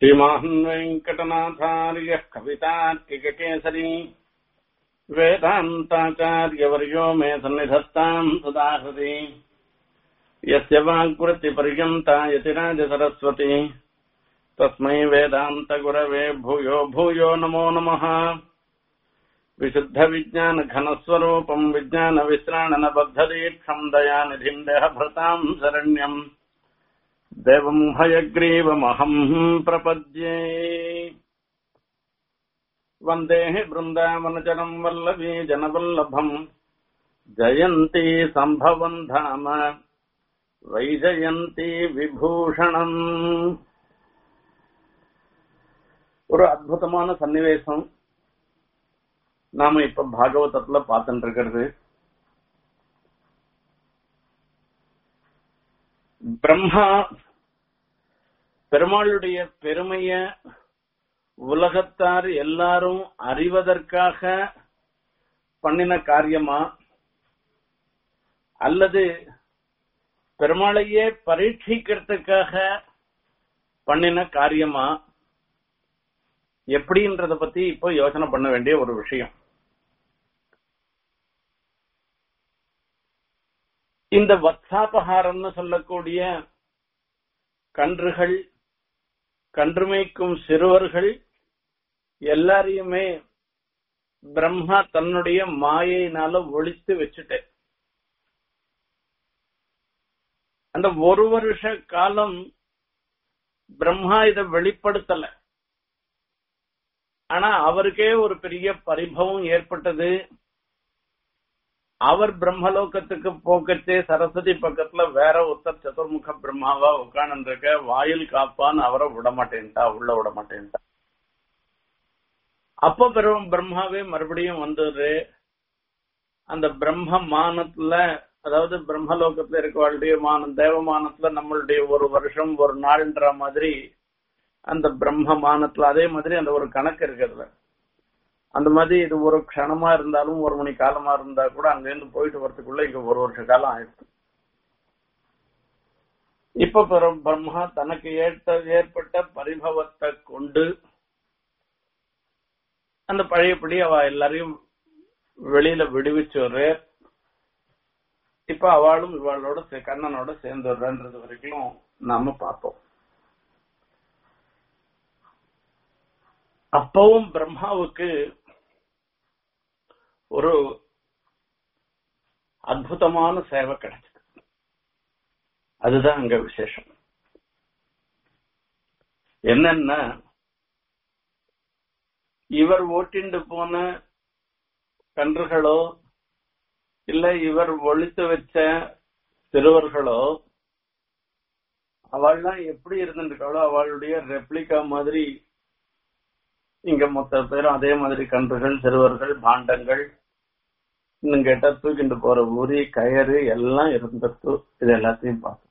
श्रीमान् वेङ्कटनाथार्यः कवितार्किककेसरी वेदान्ताचार्यवर्यो मे सन्निधत्ताम् सुदाहृति यस्य वाग्वृत्तिपर्यन्ता यतिराजसरस्वती तस्मै वेदान्तगुरवे भूयो भूयो नमो नमः विशुद्धविज्ञानघनस्वरूपम् विज्ञानविश्राणनबद्धदीक्षम् दयानिधिम् देहभृताम् शरण्यम् देवम् हयग्रीवमहम् प्रपद्ये वन्देः बृन्दावनचरम् वल्लभी जनवल्लभम् जयन्ती सम्भवम् धाम வைஜயந்தி விபூஷணம் ஒரு அற்புதமான சன்னிவேசம் நாம இப்ப பாகவதத்துல பார்த்துட்டு இருக்கிறது பிரம்மா பெருமாளுடைய பெருமைய உலகத்தார் எல்லாரும் அறிவதற்காக பண்ணின காரியமா அல்லது பெருமாளையே பரீட்சிக்கிறதுக்காக பண்ணின காரியமா எப்படின்றத பத்தி இப்போ யோசனை பண்ண வேண்டிய ஒரு விஷயம் இந்த வத்சாபகாரம்னு சொல்லக்கூடிய கன்றுகள் கன்றுமைக்கும் சிறுவர்கள் எல்லாரையுமே பிரம்மா தன்னுடைய மாயையினால ஒழித்து வச்சுட்டேன் அந்த ஒரு வருஷ காலம் பிரம்மா இதை வெளிப்படுத்தல ஆனா அவருக்கே ஒரு பெரிய பரிபவம் ஏற்பட்டது அவர் பிரம்மலோகத்துக்கு போக்கச்சே சரஸ்வதி பக்கத்துல வேற ஒருத்தர் சதுர்முக பிரம்மாவா உட்கார்ந்து இருக்க வாயில் காப்பான்னு அவரை விட மாட்டேன்ட்டா உள்ள விட மாட்டேன்ட்டா அப்ப பெரும் பிரம்மாவே மறுபடியும் வந்துரு அந்த பிரம்ம மானத்துல அதாவது பிரம்மலோகத்துல இருக்கவாளுடைய மானம் தேவமானத்துல நம்மளுடைய ஒரு வருஷம் ஒரு நாள்ன்ற மாதிரி அந்த பிரம்ம மானத்துல அதே மாதிரி அந்த ஒரு கணக்கு இருக்கிறதுல அந்த மாதிரி இது ஒரு க்ஷணமா இருந்தாலும் ஒரு மணி காலமா இருந்தா கூட அங்க இருந்து போயிட்டு வரதுக்குள்ள இங்க ஒரு வருஷ காலம் ஆயிடுச்சு இப்ப பிரம்மா தனக்கு ஏற்ற ஏற்பட்ட பரிபவத்தை கொண்டு அந்த பழையபடி அவ எல்லாரையும் வெளியில விடுவிச்சு இப்ப அவளும் இவாளோட கண்ணனோட சேர்ந்துடுறன்றது வரைக்கும் நாம பார்த்தோம் அப்பவும் பிரம்மாவுக்கு ஒரு அற்புதமான சேவை கிடைச்சது அதுதான் அங்க விசேஷம் என்னன்னா இவர் ஓட்டிண்டு போன கன்றுகளோ இல்ல இவர் ஒழித்து வச்ச சிறுவர்களோ அவள்லாம் எப்படி இருந்துருக்காளோ அவளுடைய ரெப்ளிகா மாதிரி இங்க மொத்த பேரும் அதே மாதிரி கன்றுகள் சிறுவர்கள் பாண்டங்கள் இன்னும் கேட்டா தூக்கிட்டு போற உரி கயறு எல்லாம் இருந்தது இது எல்லாத்தையும் பார்த்தோம்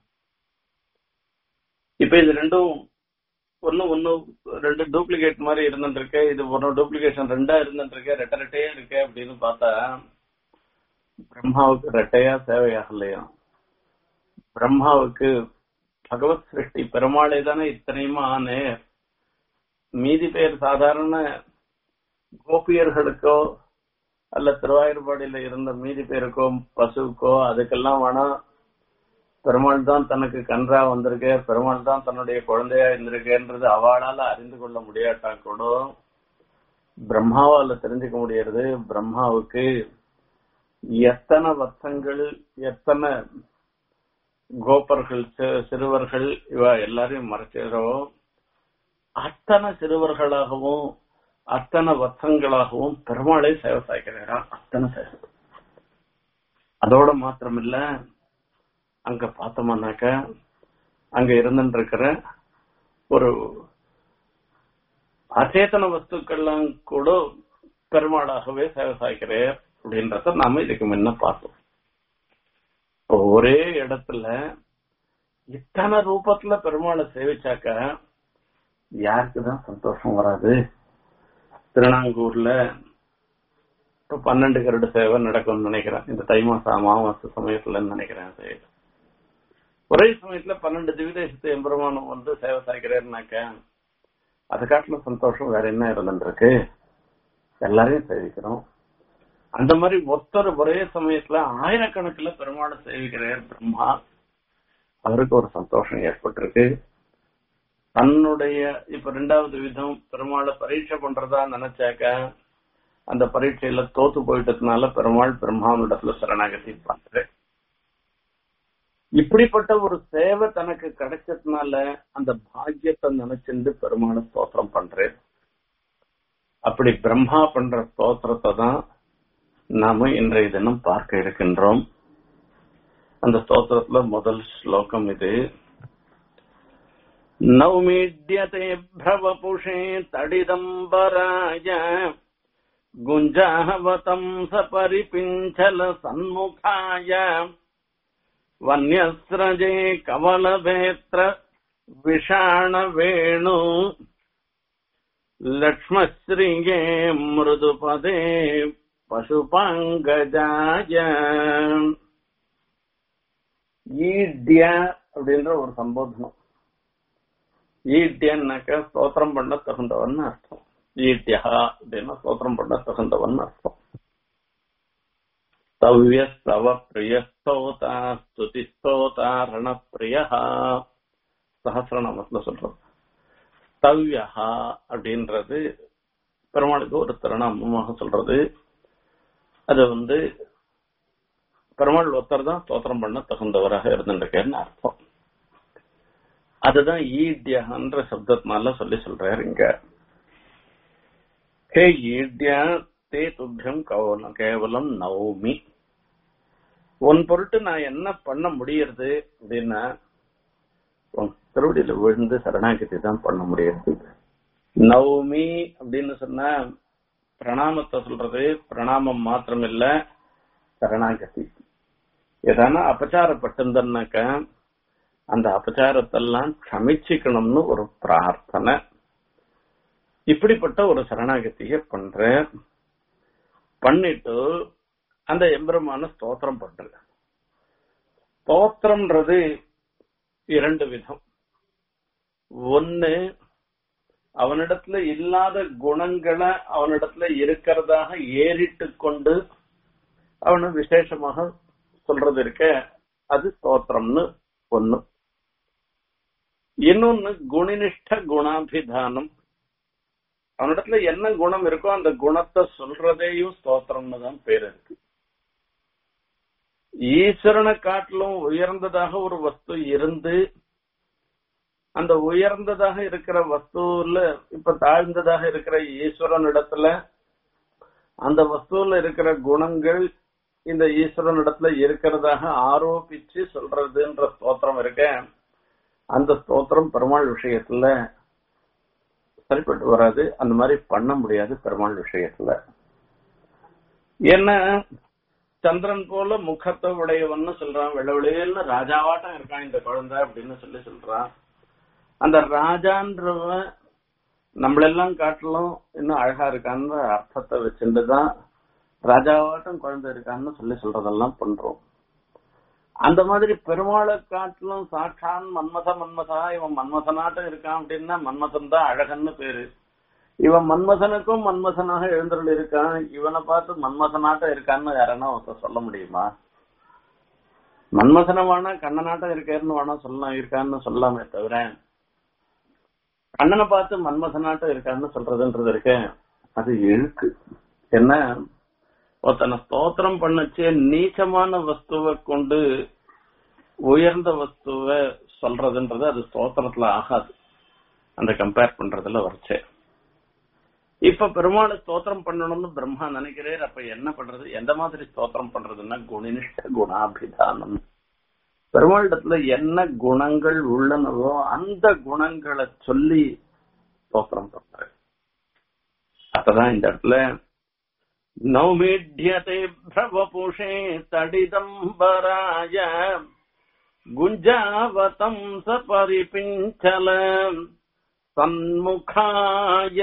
இப்ப இது ரெண்டும் ஒன்னு ஒன்னு ரெண்டு டூப்ளிகேட் மாதிரி இருந்துட்டு இருக்கு இது ஒன்னு டூப்ளிகேஷன் ரெண்டா இருந்துட்டு இருக்கு ரெட்ட ரெட்டையா இருக்கு அப்படின்னு பார்த்தா பிரம்மாவுக்கு ரெட்டையா தேவையாகலையா பிரம்மாவுக்கு பகவத் சிருஷ்டி பெருமாளே தானே இத்தனையுமா ஆனே மீதி பேர் சாதாரண கோபியர்களுக்கோ அல்ல திருவாயூர்பாடியில இருந்த மீதி பேருக்கோ பசுக்கோ அதுக்கெல்லாம் வேணா பெருமாள் தான் தனக்கு கன்றா வந்திருக்க பெருமாள் தான் தன்னுடைய குழந்தையா இருந்திருக்கேன்றது அவளால அறிந்து கொள்ள முடியாட்டா கூட பிரம்மாவால தெரிஞ்சுக்க முடியறது பிரம்மாவுக்கு எத்தனை வருஷங்கள் எத்தனை கோபர்கள் சிறுவர்கள் இவ எல்லாரையும் மறைச்சிடோ அத்தனை சிறுவர்களாகவும் அத்தனை வர்த்தங்களாகவும் பெருமாளை சேவை சாய்க்கிறாராம் அத்தனை சேவை அதோட மாத்திரம் இல்ல அங்க பார்த்தோம்னாக்க அங்க இருந்துட்டு இருக்கிற ஒரு அச்சேதன வஸ்துக்கள்லாம் கூட பெருமாளாகவே சேவை சாய்க்கிறார் அப்படின்றத நாம இதுக்கு முன்ன பார்த்தோம் ஒரே இடத்துல இத்தனை ரூபத்துல பெருமாளை சேவிச்சாக்க யாருக்குதான் சந்தோஷம் வராது திருநாங்கூர்ல இப்ப பன்னெண்டு கருடு சேவை நடக்கும்னு நினைக்கிறேன் இந்த தை மாசம் அமாவாசை சமயத்துல நினைக்கிறேன் அது. ஒரே சமயத்துல பன்னெண்டு திவிதேசத்து எம்பெருமானம் வந்து சேவை சாய்க்கிறேன்னாக்க அது காட்டிலும் சந்தோஷம் வேற என்ன இருந்துருக்கு எல்லாரையும் சேவிக்கிறோம் அந்த மாதிரி ஒருத்தர் ஒரே சமயத்துல ஆயிரக்கணக்கில் பெருமாளை சேவிக்கிறார் பிரம்மா அவருக்கு ஒரு சந்தோஷம் ஏற்பட்டிருக்கு தன்னுடைய இப்ப ரெண்டாவது விதம் பெருமாளை பரீட்சை பண்றதா நினைச்சாக்க அந்த பரீட்சையில தோத்து போயிட்டதுனால பெருமாள் பிரம்மாவனிடத்துல சரணாகதி பண்றேன் இப்படிப்பட்ட ஒரு சேவை தனக்கு கிடைச்சதுனால அந்த பாக்கியத்தை நினைச்சிருந்து பெருமாளை ஸ்தோத்திரம் பண்றேன் அப்படி பிரம்மா பண்ற ஸ்தோத்திரத்தை தான் நாம இன்றைய தினம் பார்க்க இருக்கின்றோம் அந்த ஸ்தோத்திரத்துல முதல் ஸ்லோகம் இது நௌமீட்யதே பிரவபுஷே தடிதம்பராய குஞ்சாவதம் சபரிபிஞ்சல சன்முகாய வன்யஸ்ரஜே கவலவேத்ர விஷாண வேணு லக்ஷ்மஸ்ரீயே மிருதுபதே பசுபாங்கஜாய ஈட்ய அப்படின்ற ஒரு சம்போதனம் ஈட்யன்னாக்க ஸ்தோத்திரம் பண்ண தகுந்தவன் அர்த்தம் ஈட்யா அப்படின்னா ஸ்தோத்திரம் பண்ண தகுந்தவன் அர்த்தம் தவ்ய ஸ்தவ பிரிய ஸ்தோதா ஸ்துதி ஸ்தோதா ரணப்பிரிய சஹசிரநாமத்துல சொல்றது தவ்யா அப்படின்றது பெருமாளுக்கு ஒரு திருநாமமாக சொல்றது அது வந்து பெருமாள் ஒருத்தர் தான் ஸ்தோத்திரம் பண்ண தகுந்தவராக இருந்துருக்கேன்னு அர்த்தம் அதுதான் ஈட்யன்ற சப்தத்தினால சொல்லி சொல்றாரு இங்க ஹே ஈட்யா தே துப்பியம் கவலம் கேவலம் நவமி உன் பொருட்டு நான் என்ன பண்ண முடியறது அப்படின்னா உன் திருவடியில விழுந்து சரணாகதி தான் பண்ண முடியாது நவமி அப்படின்னு சொன்னா பிரணாமத்தை சொல்றது பிரணாமம் மாத்திரம் இல்ல சரணாகதி எதானா அபச்சாரப்பட்டிருந்தனாக்க அந்த அபச்சாரத்தெல்லாம் க்ஷமிச்சுக்கணும்னு ஒரு பிரார்த்தனை இப்படிப்பட்ட ஒரு சரணாகதிய பண்ற பண்ணிட்டு அந்த எம்பெருமான ஸ்தோத்திரம் பண்ற ஸ்தோத்திரம்ன்றது இரண்டு விதம் ஒன்னு அவனிடத்துல இல்லாத குணங்களை அவனிடத்துல இருக்கிறதாக ஏறிட்டு கொண்டு அவனை விசேஷமாக சொல்றது இருக்க அது ஸ்தோத்திரம்னு ஒண்ணு இன்னொன்னு குணினிஷ்ட குணாபிதானம் அவனிடத்துல என்ன குணம் இருக்கோ அந்த குணத்தை சொல்றதேயும் ஸ்தோத்திரம்னு தான் பேர் இருக்கு ஈஸ்வரனை காட்டிலும் உயர்ந்ததாக ஒரு வஸ்து இருந்து அந்த உயர்ந்ததாக இருக்கிற வஸ்துல இப்ப தாழ்ந்ததாக இருக்கிற ஈஸ்வரன் இடத்துல அந்த வஸ்துல இருக்கிற குணங்கள் இந்த ஈஸ்வரன் இடத்துல இருக்கிறதாக ஆரோபிச்சு சொல்றதுன்ற ஸ்தோத்திரம் இருக்க அந்த ஸ்தோத்திரம் பெருமாள் விஷயத்துல சரிப்பட்டு வராது அந்த மாதிரி பண்ண முடியாது பெருமாள் விஷயத்துல என்ன சந்திரன் போல முகத்தை உடையவன்னு சொல்றான் வெள்ளவெளியில ராஜாவாட்டம் இருக்கான் இந்த குழந்தை அப்படின்னு சொல்லி சொல்றான் அந்த ராஜான்றவன் நம்மளெல்லாம் காட்டிலும் இன்னும் அழகா இருக்கான்னு அர்த்தத்தை வச்சுட்டு தான் ராஜாவாட்டம் குழந்தை இருக்கான்னு சொல்லி சொல்றதெல்லாம் பண்றோம் அந்த மாதிரி பெருமாளை காட்டிலும் சாட்சான் மன்மத மன்மதா இவன் மன்மதனாட்டம் இருக்கான் அப்படின்னா மன்மதன் தான் அழகன்னு பேரு இவன் மன்மதனுக்கும் மன்மதனாக எழுந்தருள் இருக்கான் இவனை பார்த்து மன்மதனாட்டம் இருக்கான்னு யாரன்னா ஒருத்தர் சொல்ல முடியுமா மன்மதனை வேணா கண்ணனாட்டம் இருக்காருன்னு வேணா சொல்லலாம் இருக்கான்னு சொல்லாமே தவிர கண்ணனை பார்த்து மன்மதனாட்டம் இருக்கான்னு சொல்றதுன்றது இருக்க அது இழுக்கு என்ன ஒருத்தனை ஸ்தோத்திரம் பண்ணச்சே நீச்சமான வஸ்துவை கொண்டு உயர்ந்த வஸ்துவை சொல்றதுன்றது அது ஸ்தோத்திரத்துல ஆகாது அந்த கம்பேர் பண்றதுல வரைச்சே இப்ப பெருமாளை ஸ்தோத்திரம் பண்ணணும்னு பிரம்மா நினைக்கிறேன் அப்ப என்ன பண்றது எந்த மாதிரி ஸ்தோத்திரம் பண்றதுன்னா குணினிஷ்ட குணாபிதானம் பெருமாளிடத்துல என்ன குணங்கள் உள்ளனவோ அந்த குணங்களை சொல்லி ஸ்தோத்திரம் பண்ற அப்பதான் இந்த இடத்துல நௌமீட்யத்தை பிரவபுஷே தடிதம்பராய குஞ்சாவதம் சபரிபிஞ்சல சண்முகாய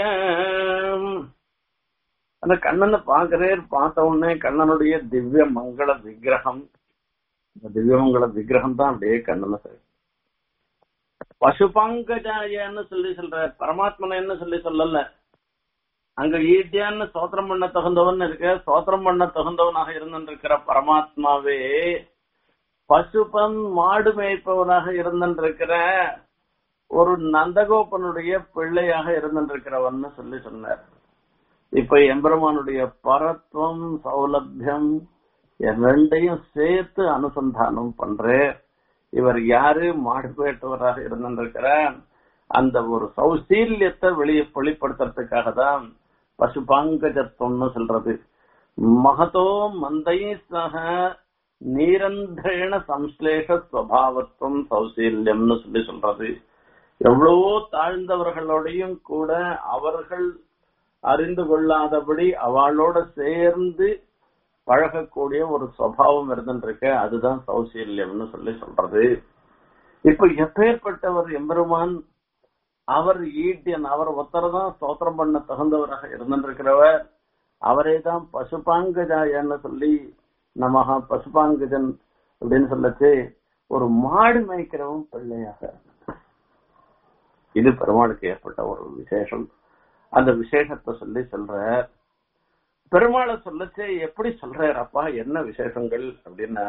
அந்த கண்ணனை பாக்குறேன் பார்த்த உடனே கண்ணனுடைய திவ்ய மங்கள விக்கிரகம் இந்த திவ்ய மங்கள விக்கிரகம் தான் அப்படியே கண்ணனை சரி பசுபாங்கஜாயன்னு சொல்லி சொல்ற பரமாத்மனன்னு சொல்லி சொல்லல அங்க ஈட்டியான்னு சோத்திரம் பண்ண தகுந்தவன் இருக்க சோத்திரம் பண்ண தகுந்தவனாக இருந்திருக்கிற பரமாத்மாவே பசுபன் மாடு மேய்ப்பவனாக இருந்திருக்கிற ஒரு நந்தகோபனுடைய பிள்ளையாக இருந்திருக்கிறவன் சொல்லி சொன்னார் இப்ப எம்பெருமானுடைய பரத்வம் சௌலபியம் ரெண்டையும் சேர்த்து அனுசந்தானம் பண்றேன் இவர் யாரு மாடு பேட்டவராக இருந்திருக்கிற அந்த ஒரு சௌசீல்யத்தை வெளியே வெளிப்படுத்துறதுக்காக தான் பசுபாங்கஜத்துவம்னு சொல்றது மகதோ மந்தை சக நீரந்தேன சம்ஸ்லேஷ ஸ்வபாவத்துவம் சௌசீல்யம்னு சொல்லி சொல்றது எவ்வளவோ தாழ்ந்தவர்களோடையும் கூட அவர்கள் அறிந்து கொள்ளாதபடி அவளோட சேர்ந்து பழகக்கூடிய ஒரு சுவாவம் இருந்துருக்க அதுதான் சௌசீல்யம்னு சொல்லி சொல்றது இப்ப எப்பேற்பட்டவர் எம்பெருமான் அவர் ஈட்டியன் அவர் ஒருத்தர் ஸ்தோத்திரம் பண்ண தகுந்தவராக இருந்திருக்கிறவர் அவரே தான் பசுபாங்கஜாயன்னு சொல்லி நமகா பசுபாங்கஜன் அப்படின்னு சொல்லச்சு ஒரு மாடு மேய்க்கிறவன் பிள்ளையாக இது பெருமாளுக்கு ஏற்பட்ட ஒரு விசேஷம் அந்த விசேஷத்தை சொல்லி சொல்ற பெருமாளை சொல்லச்சே எப்படி சொல்றார் அப்பா என்ன விசேஷங்கள் அப்படின்னா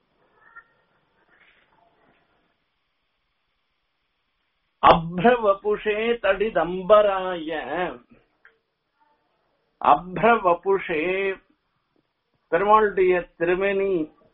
அப்ரவபுஷே தடிதம்பராய அப்ரவபுஷே பெருமாளுடைய திருமேனி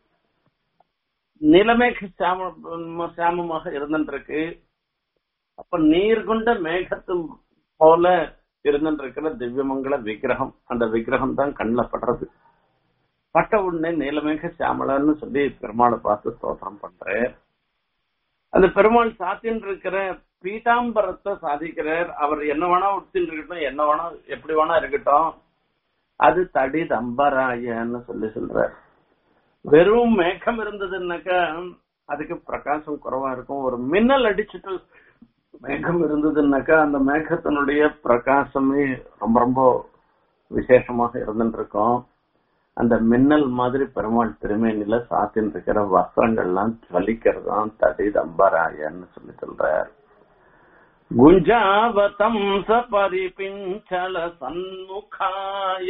நிலமேக சாம சாமமாக இருந்துருக்கு அப்ப நீர் கொண்ட மேகத்து போல இருந்துருக்கிற திவ்யமங்கல விக்கிரகம் அந்த விக்கிரகம் தான் கண்ணில் படுறது பட்ட உடனே நீலமேக சாமலன்னு சொல்லி பெருமாளை பார்த்து ஸ்தோத்திரம் பண்றேன் அந்த பெருமாள் சாத்தின்னு இருக்கிற பீதாம்பரத்தை சாதிக்கிறார் அவர் என்ன வேணா உடுத்தின்னு இருக்கட்டும் என்ன வேணா எப்படி வேணா இருக்கட்டும் அது தடி தம்பராயன்னு சொல்லி சொல்றார் வெறும் மேகம் இருந்ததுன்னாக்கா அதுக்கு பிரகாசம் குறைவா இருக்கும் ஒரு மின்னல் அடிச்சுட்டு மேகம் இருந்ததுன்னாக்கா அந்த மேகத்தினுடைய பிரகாசமே ரொம்ப ரொம்ப விசேஷமாக இருந்துட்டு இருக்கும் அந்த மின்னல் மாதிரி பெருமாள் திருமேனில சாத்தின் இருக்கிற வஸ்திரங்கள்லாம் ஜலிக்கிறதாம் தடி தம்பராயன்னு சொல்லி சொல்றார் குஞ்சாவதம் சபரிபிஞ்சல சண்முகாய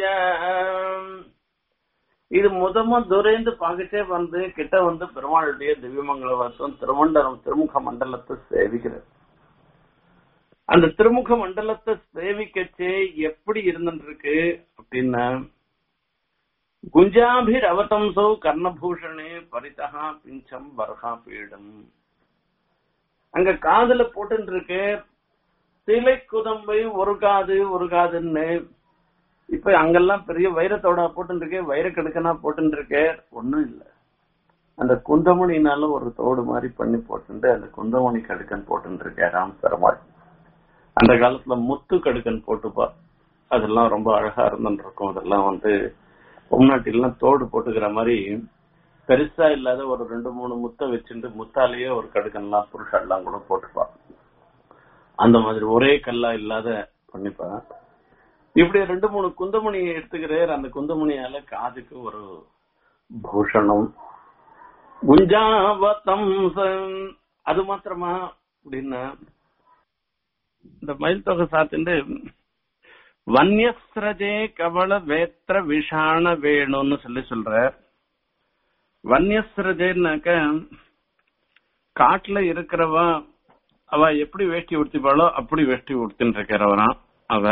இது முதம துரைந்து பார்த்துட்டே வந்து கிட்ட வந்து பெருமாளுடைய திவ்யமங்கல வருஷம் திருமண்டலம் திருமுக மண்டலத்தை சேவிக்கிறது அந்த திருமுக மண்டலத்தை சேவிக்கச்சே எப்படி இருந்துருக்கு அப்படின்னா குஞ்சாபிர் அவதம்சோ கர்ணபூஷணே பரிதகா பிஞ்சம் பர்ஹா பீடம் அங்க காதுல போட்டு இருக்கு சிலை குதம்பை ஒரு காது ஒரு காதுன்னு இப்ப அங்கெல்லாம் பெரிய வைரத்தோட போட்டு இருக்கு வைர கடுக்கனா போட்டு இருக்கு ஒண்ணும் இல்ல அந்த குந்தமணினால ஒரு தோடு மாதிரி பண்ணி போட்டு அந்த குந்தமணி கடுக்கன் போட்டு இருக்காராம் பெருமாள் அந்த காலத்துல முத்து கடுக்கன் போட்டுப்பா அதெல்லாம் ரொம்ப அழகா இருந்துட்டு இருக்கும் அதெல்லாம் வந்து பொம்நாட்டிலாம் தோடு போட்டுக்கிற மாதிரி பெருசா இல்லாத ஒரு ரெண்டு மூணு முத்தை வச்சுட்டு முத்தாலேயே ஒரு கடுக்கன்லாம் புருஷெல்லாம் கூட போட்டுப்பா அந்த மாதிரி ஒரே கல்லா இல்லாத பண்ணிப்பா இப்படி ரெண்டு மூணு குந்தமணியை எடுத்துக்கிறார் அந்த குந்தமணியால காதுக்கு ஒரு பூஷணம் குஞ்சாவத்தம் அது மாத்திரமா அப்படின்னா இந்த மயில் தொகை சாத்திண்டு வன்யஸ்ரஜே கவல வேத்திர விஷாண வேணும்னு சொல்லி சொல்ற வன்யஸ்ரஜேன்னாக்க காட்டுல இருக்கிறவா அவ எப்படி வேஷ்டி உடுத்திப்பாளோ அப்படி வேஷ்டி உடுத்தின்னு இருக்கிறவரான் அவ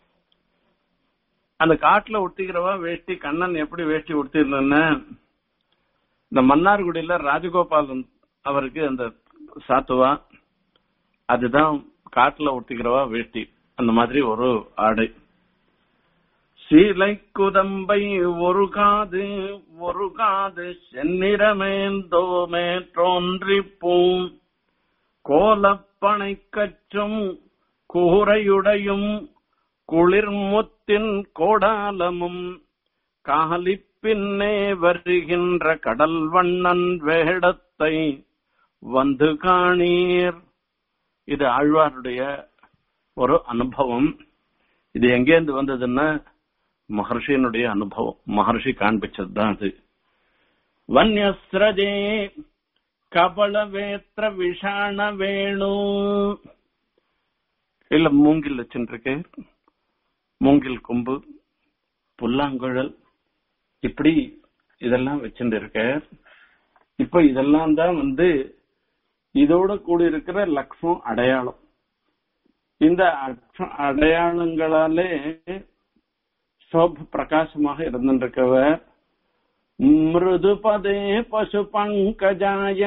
அந்த காட்டுல உடுத்திக்கிறவா வேஷ்டி கண்ணன் எப்படி வேஷ்டி உடுத்திருந்தன்னு இந்த மன்னார்குடியில ராஜகோபாலன் அவருக்கு அந்த சாத்துவா அதுதான் காட்டுல ஒட்டிக்கிறவா வேட்டி அந்த மாதிரி ஒரு ஆடை சீலை குதம்பை ஒரு காது ஒரு காது செந்நிறமேந்தோமே தோன்றிப்பூம் கோலப்பனை கற்றும் கூரையுடையும் குளிர்முத்தின் கோடாலமும் காலி பின்னே வருகின்ற கடல் வண்ணன் வேடத்தை வந்து காணீர் இது ஆழ்வாருடைய ஒரு அனுபவம் இது எங்கேருந்து வந்ததுன்னா மகர்ஷியினுடைய அனுபவம் மகர்ஷி காண்பிச்சது தான் அது வன்யஸ்ரஜே கபளவேத்திர விஷாண வேணு இல்ல மூங்கில் வச்சுருக்கு மூங்கில் கொம்பு புல்லாங்குழல் இப்படி இதெல்லாம் வச்சுட்டு இருக்க இப்ப இதெல்லாம் தான் வந்து இதோட கூடி இருக்கிற லக்ஷ்மம் அடையாளம் இந்த அக்ஷ- அடையாளங்களாலே சோப பிரகாசமாக இருந்திருக்கவர் மிருதுபதே பசு பங்கஜாய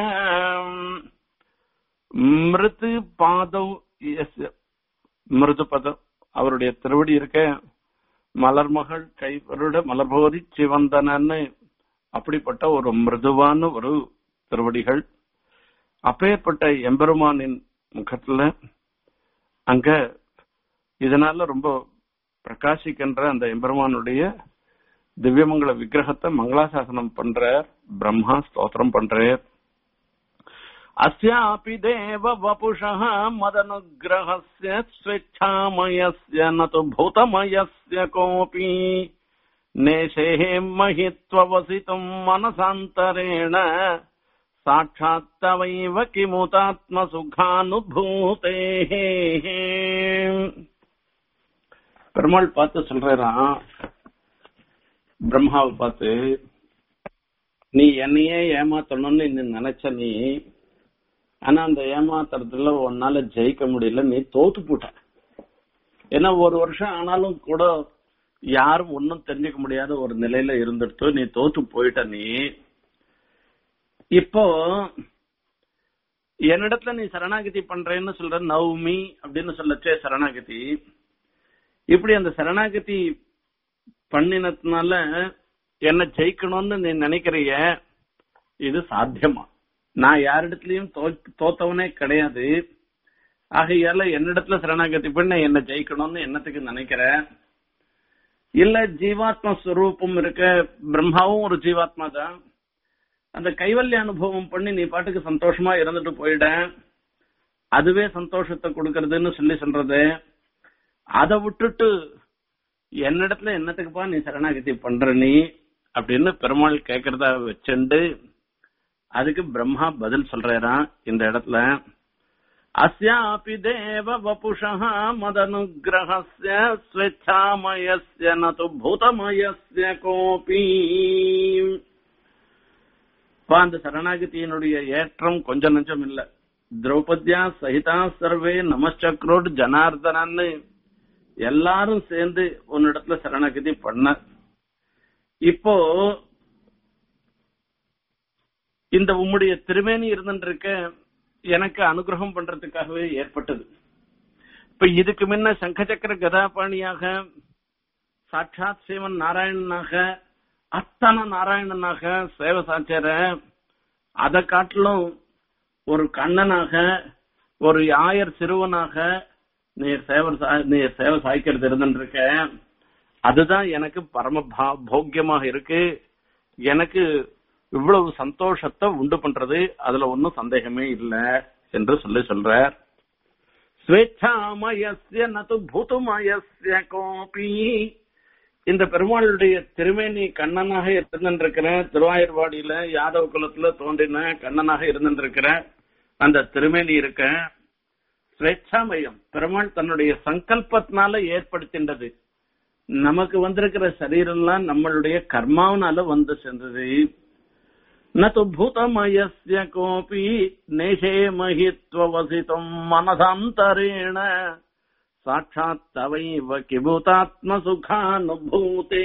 மிருது பாதம் மிருதுபதம் அவருடைய திருவடி இருக்க மலர்மகள் கைவருட மலர்போதி சிவந்தனன்னு அப்படிப்பட்ட ஒரு மிருதுவான ஒரு திருவடிகள் அப்பேற்பட்ட எம்பெருமானின் முகத்துல அங்க இதனால ரொம்ப பிரகாசிக்கின்ற அந்த எம்பெருமானுடைய திவ்யமங்கல விக்கிரகத்தை மங்களாசாசனம் பண்ற பிரம்மா ஸ்தோத்திரம் பண்றார் अस्यापि देव वपुषः मदनुग्रहस्य स्वेच्छामयस्य न तु भूतमयस्य कोऽपि नेशेः महित्ववसितुम् मनसान्तरेण साक्षात् तवैव किमुतात्मसुखानुभूतेः பெருமாள் பார்த்து சொல்றாராம் பிரம்மாவை பார்த்து நீ என்னையே ஏமாத்தணும்னு நீ நினைச்ச நீ ஆனா அந்த ஏமாத்துறதுல உன்னால ஜெயிக்க முடியல நீ தோத்து போட்ட ஏன்னா ஒரு வருஷம் ஆனாலும் கூட யாரும் ஒன்னும் தெரிஞ்சுக்க முடியாத ஒரு நிலையில இருந்துட்டு நீ தோத்து போயிட்ட நீ இப்போ என்னிடத்துல நீ சரணாகதி பண்றேன்னு சொல்ற நவமி அப்படின்னு சொல்லச்சே சரணாகதி இப்படி அந்த சரணாகதி பண்ணினதுனால என்ன ஜெயிக்கணும்னு நீ நினைக்கிறிய இது சாத்தியமா நான் யாரிடத்துலயும் தோ- தோத்தவனே கிடையாது ஆகையால என்னிடத்துல சரணாகதி பண்ண என்ன ஜெயிக்கணும்னு என்னத்துக்கு நினைக்கிற இல்ல ஜீவாத்மா ஸ்வரூபம் இருக்க பிரம்மாவும் ஒரு ஜீவாத்மா தான் அந்த கைவல்ய அனுபவம் பண்ணி நீ பாட்டுக்கு சந்தோஷமா இருந்துட்டு போயிட அதுவே சந்தோஷத்தை கொடுக்கறதுன்னு சொல்லி சொல்றது அதை விட்டுட்டு என்னிடத்துல என்னத்துக்குப்பா நீ சரணாகதி பண்ற நீ அப்படின்னு பெருமாள் கேக்குறதா வச்சுண்டு அதுக்கு பிரம்மா பதில் சொல்றாராம் இந்த இடத்துல அஸ்யாபி தேவ வபுஷா மதனுகிரகஸ்ய ஸ்வேச்சாமயஸ்ய நது பூதமயஸ்ய கோபி இப்ப அந்த சரணாகதியினுடைய ஏற்றம் கொஞ்சம் நஞ்சம் இல்ல திரௌபதியா சகிதா சர்வே நமச்சக்ரோட் ஜனார்தனன்னு எல்லாரும் சேர்ந்து உன்னிடத்துல சரணாகதி பண்ண இப்போ இந்த உம்முடைய திருமேனி இருந்துருக்க எனக்கு அனுகிரகம் பண்றதுக்காகவே ஏற்பட்டது இப்ப இதுக்கு முன்ன சங்கச்சக்கர கதாபாணியாக சாட்சாத் சிவன் நாராயணனாக அத்தனை நாராயணனாக சேவை சாச்சார அதை காட்டிலும் ஒரு கண்ணனாக ஒரு ஆயர் சிறுவனாக நீர் சேவர் சா- நீர் சேவை சாய்க்கிறது இருந்துருக்க அதுதான் எனக்கு பரம பா- போக்கியமாக இருக்கு எனக்கு இவ்வளவு சந்தோஷத்தை உண்டு பண்றது அதுல ஒன்னும் சந்தேகமே இல்ல என்று சொல்லி சொல்றார் ஸ்வேச்சாமயஸ்ய நது பூதுமயஸ்ய கோபி இந்த பெருமாளுடைய திருமேனி கண்ணனாக இருந்திருக்கிற திருவாயூர்வாடியில யாதவ குலத்துல தோன்றின கண்ணனாக இருந்திருக்கிற அந்த திருமேனி இருக்க ஸ்வேச்சாமயம் பெருமாள் தன்னுடைய சங்கல்பத்தினால ஏற்படுத்தின்றது நமக்கு வந்திருக்கிற சரீரம்லாம் நம்மளுடைய கர்மாவனால வந்து சென்றது நது பூதமயஸ்ய கோபி நேஷே மகித்வவசிதம் மனசாந்தரேண சாட்சாத் தவைவ கிபூதாத்ம சுகானுபூதே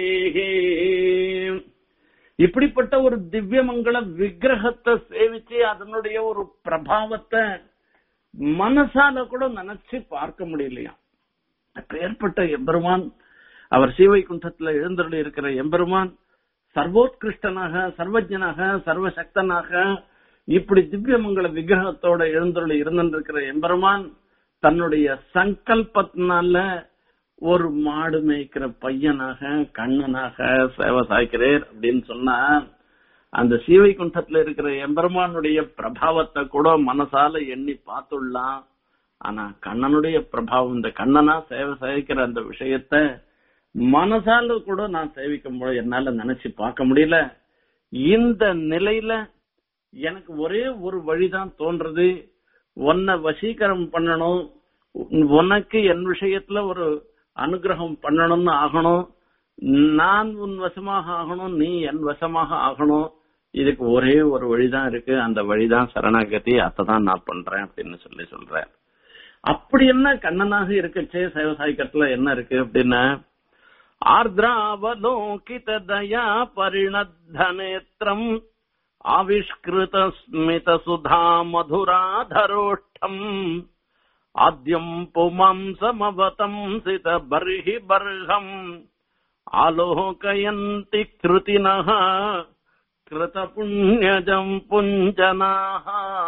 இப்படிப்பட்ட ஒரு திவ்யமங்கள விக்கிரகத்தை சேவிச்சு அதனுடைய ஒரு பிரபாவத்தை மனசால கூட நினைச்சு பார்க்க முடியலையா அப்பேற்பட்ட எம்பெருமான் அவர் சீவைகுண்டத்துல எழுந்தருளி இருக்கிற எம்பெருமான் சர்வோத்கிருஷ்டனாக சர்வஜனாக சர்வசக்தனாக இப்படி திவ்யமங்கள விக்கிரகத்தோட எழுந்தருளி இருந்திருக்கிற எம்பெருமான் தன்னுடைய சங்கல்பத்தினால ஒரு மாடு மேய்க்கிற பையனாக கண்ணனாக சேவை சாய்க்கிறேர் அப்படின்னு சொன்னா அந்த சீவைகுண்டத்துல இருக்கிற எம்பெருமானுடைய பிரபாவத்தை கூட மனசால எண்ணி பார்த்துடலாம் ஆனா கண்ணனுடைய பிரபாவம் இந்த கண்ணனா சேவை சாய்க்கிற அந்த விஷயத்த மனசால கூட நான் சேவிக்க முடியும் என்னால நினைச்சு பார்க்க முடியல இந்த நிலையில எனக்கு ஒரே ஒரு வழிதான் தோன்றது உன்னை வசீகரம் பண்ணணும் உனக்கு என் விஷயத்துல ஒரு அனுகிரகம் பண்ணணும்னு ஆகணும் நான் உன் வசமாக ஆகணும் நீ என் வசமாக ஆகணும் இதுக்கு ஒரே ஒரு வழிதான் இருக்கு அந்த வழிதான் சரணாகதி அதான் நான் பண்றேன் அப்படின்னு சொல்லி சொல்றேன் அப்படி என்ன கண்ணனாக இருக்கச்சே விவசாயிக்கத்துல என்ன இருக்கு அப்படின்னா ஆர்திராவலோகித தயா பரிணத்தநேத்திரம் ஆவிஷ்கிருத ஸ்மித சுதா மதுராதரோஷ்டம் ஆத்யம் புமாம்சமவதம் சித பர்ஹி பர்ஹம் ஆலோகயந்தி கிருதினः கிருத புண்ணியஜம் புஞ்சனாக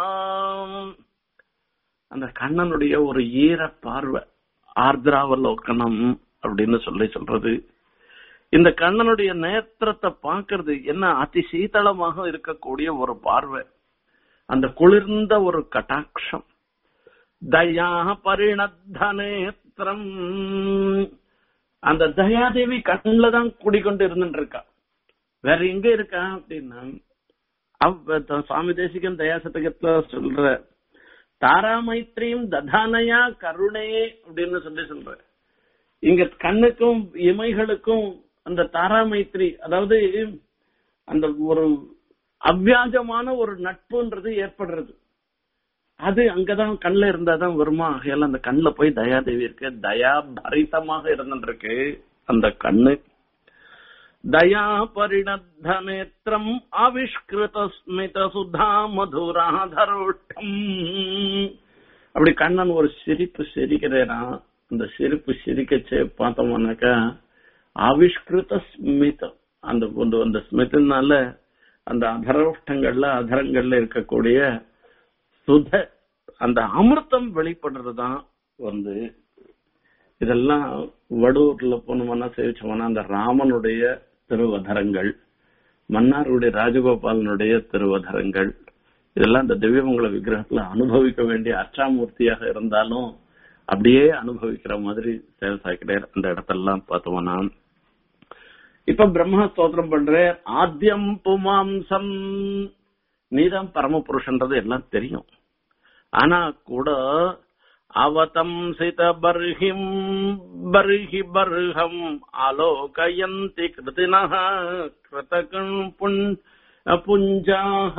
அந்த கண்ணனுடைய ஒரு ஈர பார்வை ஆர்திராவலோக்கனம் அப்படின்னு சொல்லி சொல்றது இந்த கண்ணனுடைய நேத்திரத்தை பார்க்கறது என்ன அதி சீதளமாக இருக்கக்கூடிய ஒரு பார்வை அந்த குளிர்ந்த ஒரு கட்டாட்சம் தயா பரிணத்த நேத்திரம் அந்த தயாதேவி கண்ணில் தான் குடிக்கொண்டு இருந்துட்டு இருக்கா வேற எங்க இருக்கா அப்படின்னா அவ சுவாமி தேசிகன் தயாசதகத்துல சொல்ற தாராமைத்ரியும் ததானயா கருணே அப்படின்னு சொல்லி சொல்ற இங்க கண்ணுக்கும் இமைகளுக்கும் அந்த தாராமைத்ரி அதாவது அந்த ஒரு அவ்வியாஜமான ஒரு நட்புன்றது ஏற்படுறது அது அங்கதான் கண்ணுல இருந்தாதான் வருமா ஆகையால அந்த கண்ணுல போய் தயாதேவி இருக்கு தயா பரிதமாக இருந்துருக்கு அந்த கண்ணு தயா பரிணத்த நேத்திரம் ஆவிஷ்கிருத ஸ்மித சுதா மதுராதரோட்டம் அப்படி கண்ணன் ஒரு சிரிப்பு சிரிக்கிறேனா அந்த சிரிப்பு சிரிக்கச்சே பார்த்தோம்னாக்கா ஆவிஷ்கிருத ஸ்மிதம் அந்த ಒಂದು அந்த ஸ்மிதனால அந்த அதரோஷ்டங்கள்ல அதரங்கள்ல இருக்கக்கூடிய சுத அந்த அமிர்தம் வெளிப்படுறதுதான் வந்து இதெல்லாம் வடூர்ல போனோம்னா சேவிச்சோம்னா அந்த ராமனுடைய திருவதரங்கள் மன்னாருடைய ராஜகோபாலனுடைய திருவதரங்கள் இதெல்லாம் இந்த திவ்யமங்கல விக்கிரகத்துல அனுபவிக்க வேண்டிய அச்சாமூர்த்தியாக இருந்தாலும் அப்படியே அனுபவிக்கிற மாதிரி சேவை சாய்க்கிறார் அந்த இடத்தெல்லாம் பார்த்தோம்னா இப்ப பிரம்ம ஸ்தோத்திரம் பண்ற ஆத்தியம் புமாம்சம் நீதான் பரமபுருஷன்றது எல்லாம் தெரியும் ஆனா கூட அவதம்சித பர்ஹிம் பர்ஹி பர்ஹம் ஆலோகயந்தி கிருதினः கிருதகண் புன் புஞ்சாக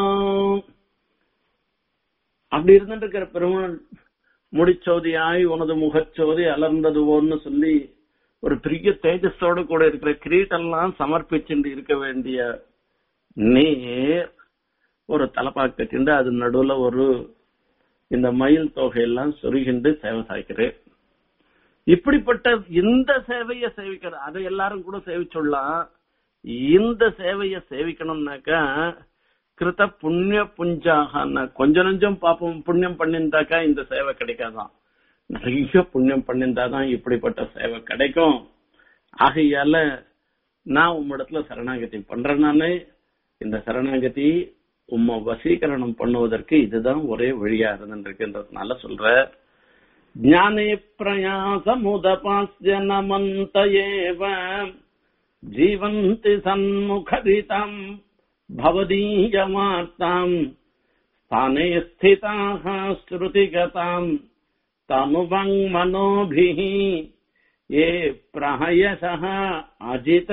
அப்படி இருந்துட்டு இருக்கிற பெருமாள் முடிச்சோதியாய் உனது முகச்சோதி அலர்ந்ததுவோன்னு சொல்லி ஒரு பெரிய தேஜஸோடு கூட இருக்கிற கிரீட்டெல்லாம் சமர்ப்பிச்சுட்டு இருக்க வேண்டிய நீர் ஒரு தலப்பாக்கு கட்டிண்டு அது நடுவுல ஒரு இந்த மயில் தொகையெல்லாம் சொருகிண்டு சேவை சாய்க்கிறேன் இப்படிப்பட்ட இந்த சேவையை சேவிக்கிற அதை எல்லாரும் கூட சேவிச்சுடலாம் இந்த சேவையை சேவிக்கணும்னாக்கா கிருத புண்ணிய புஞ்சாக கொஞ்சம் நெஞ்சம் பாப்போம் புண்ணியம் பண்ணிருந்தாக்கா இந்த சேவை கிடைக்காதான் நிறைய புண்ணியம் பண்ணிருந்தாதான் இப்படிப்பட்ட சேவை கிடைக்கும் ஆகையால நான் உம்மிடத்துல சரணாகதி பண்றேன் நானு இந்த சரணாகதி உம்மை வசீகரணம் பண்ணுவதற்கு இதுதான் ஒரே வழியா இருந்துருக்குன்றதுனால சொல்ற ஞானே பிரயாசமுதபாஸ்ய நமந்த ஏவ ஜீவந்தி சன்முகரிதாம் பவதீயமார்த்தாம் ஸ்தானே ஸ்திதாக ஸ்ருதிகதாம் தனுவங் மனோபிः ये प्रहयसः अजित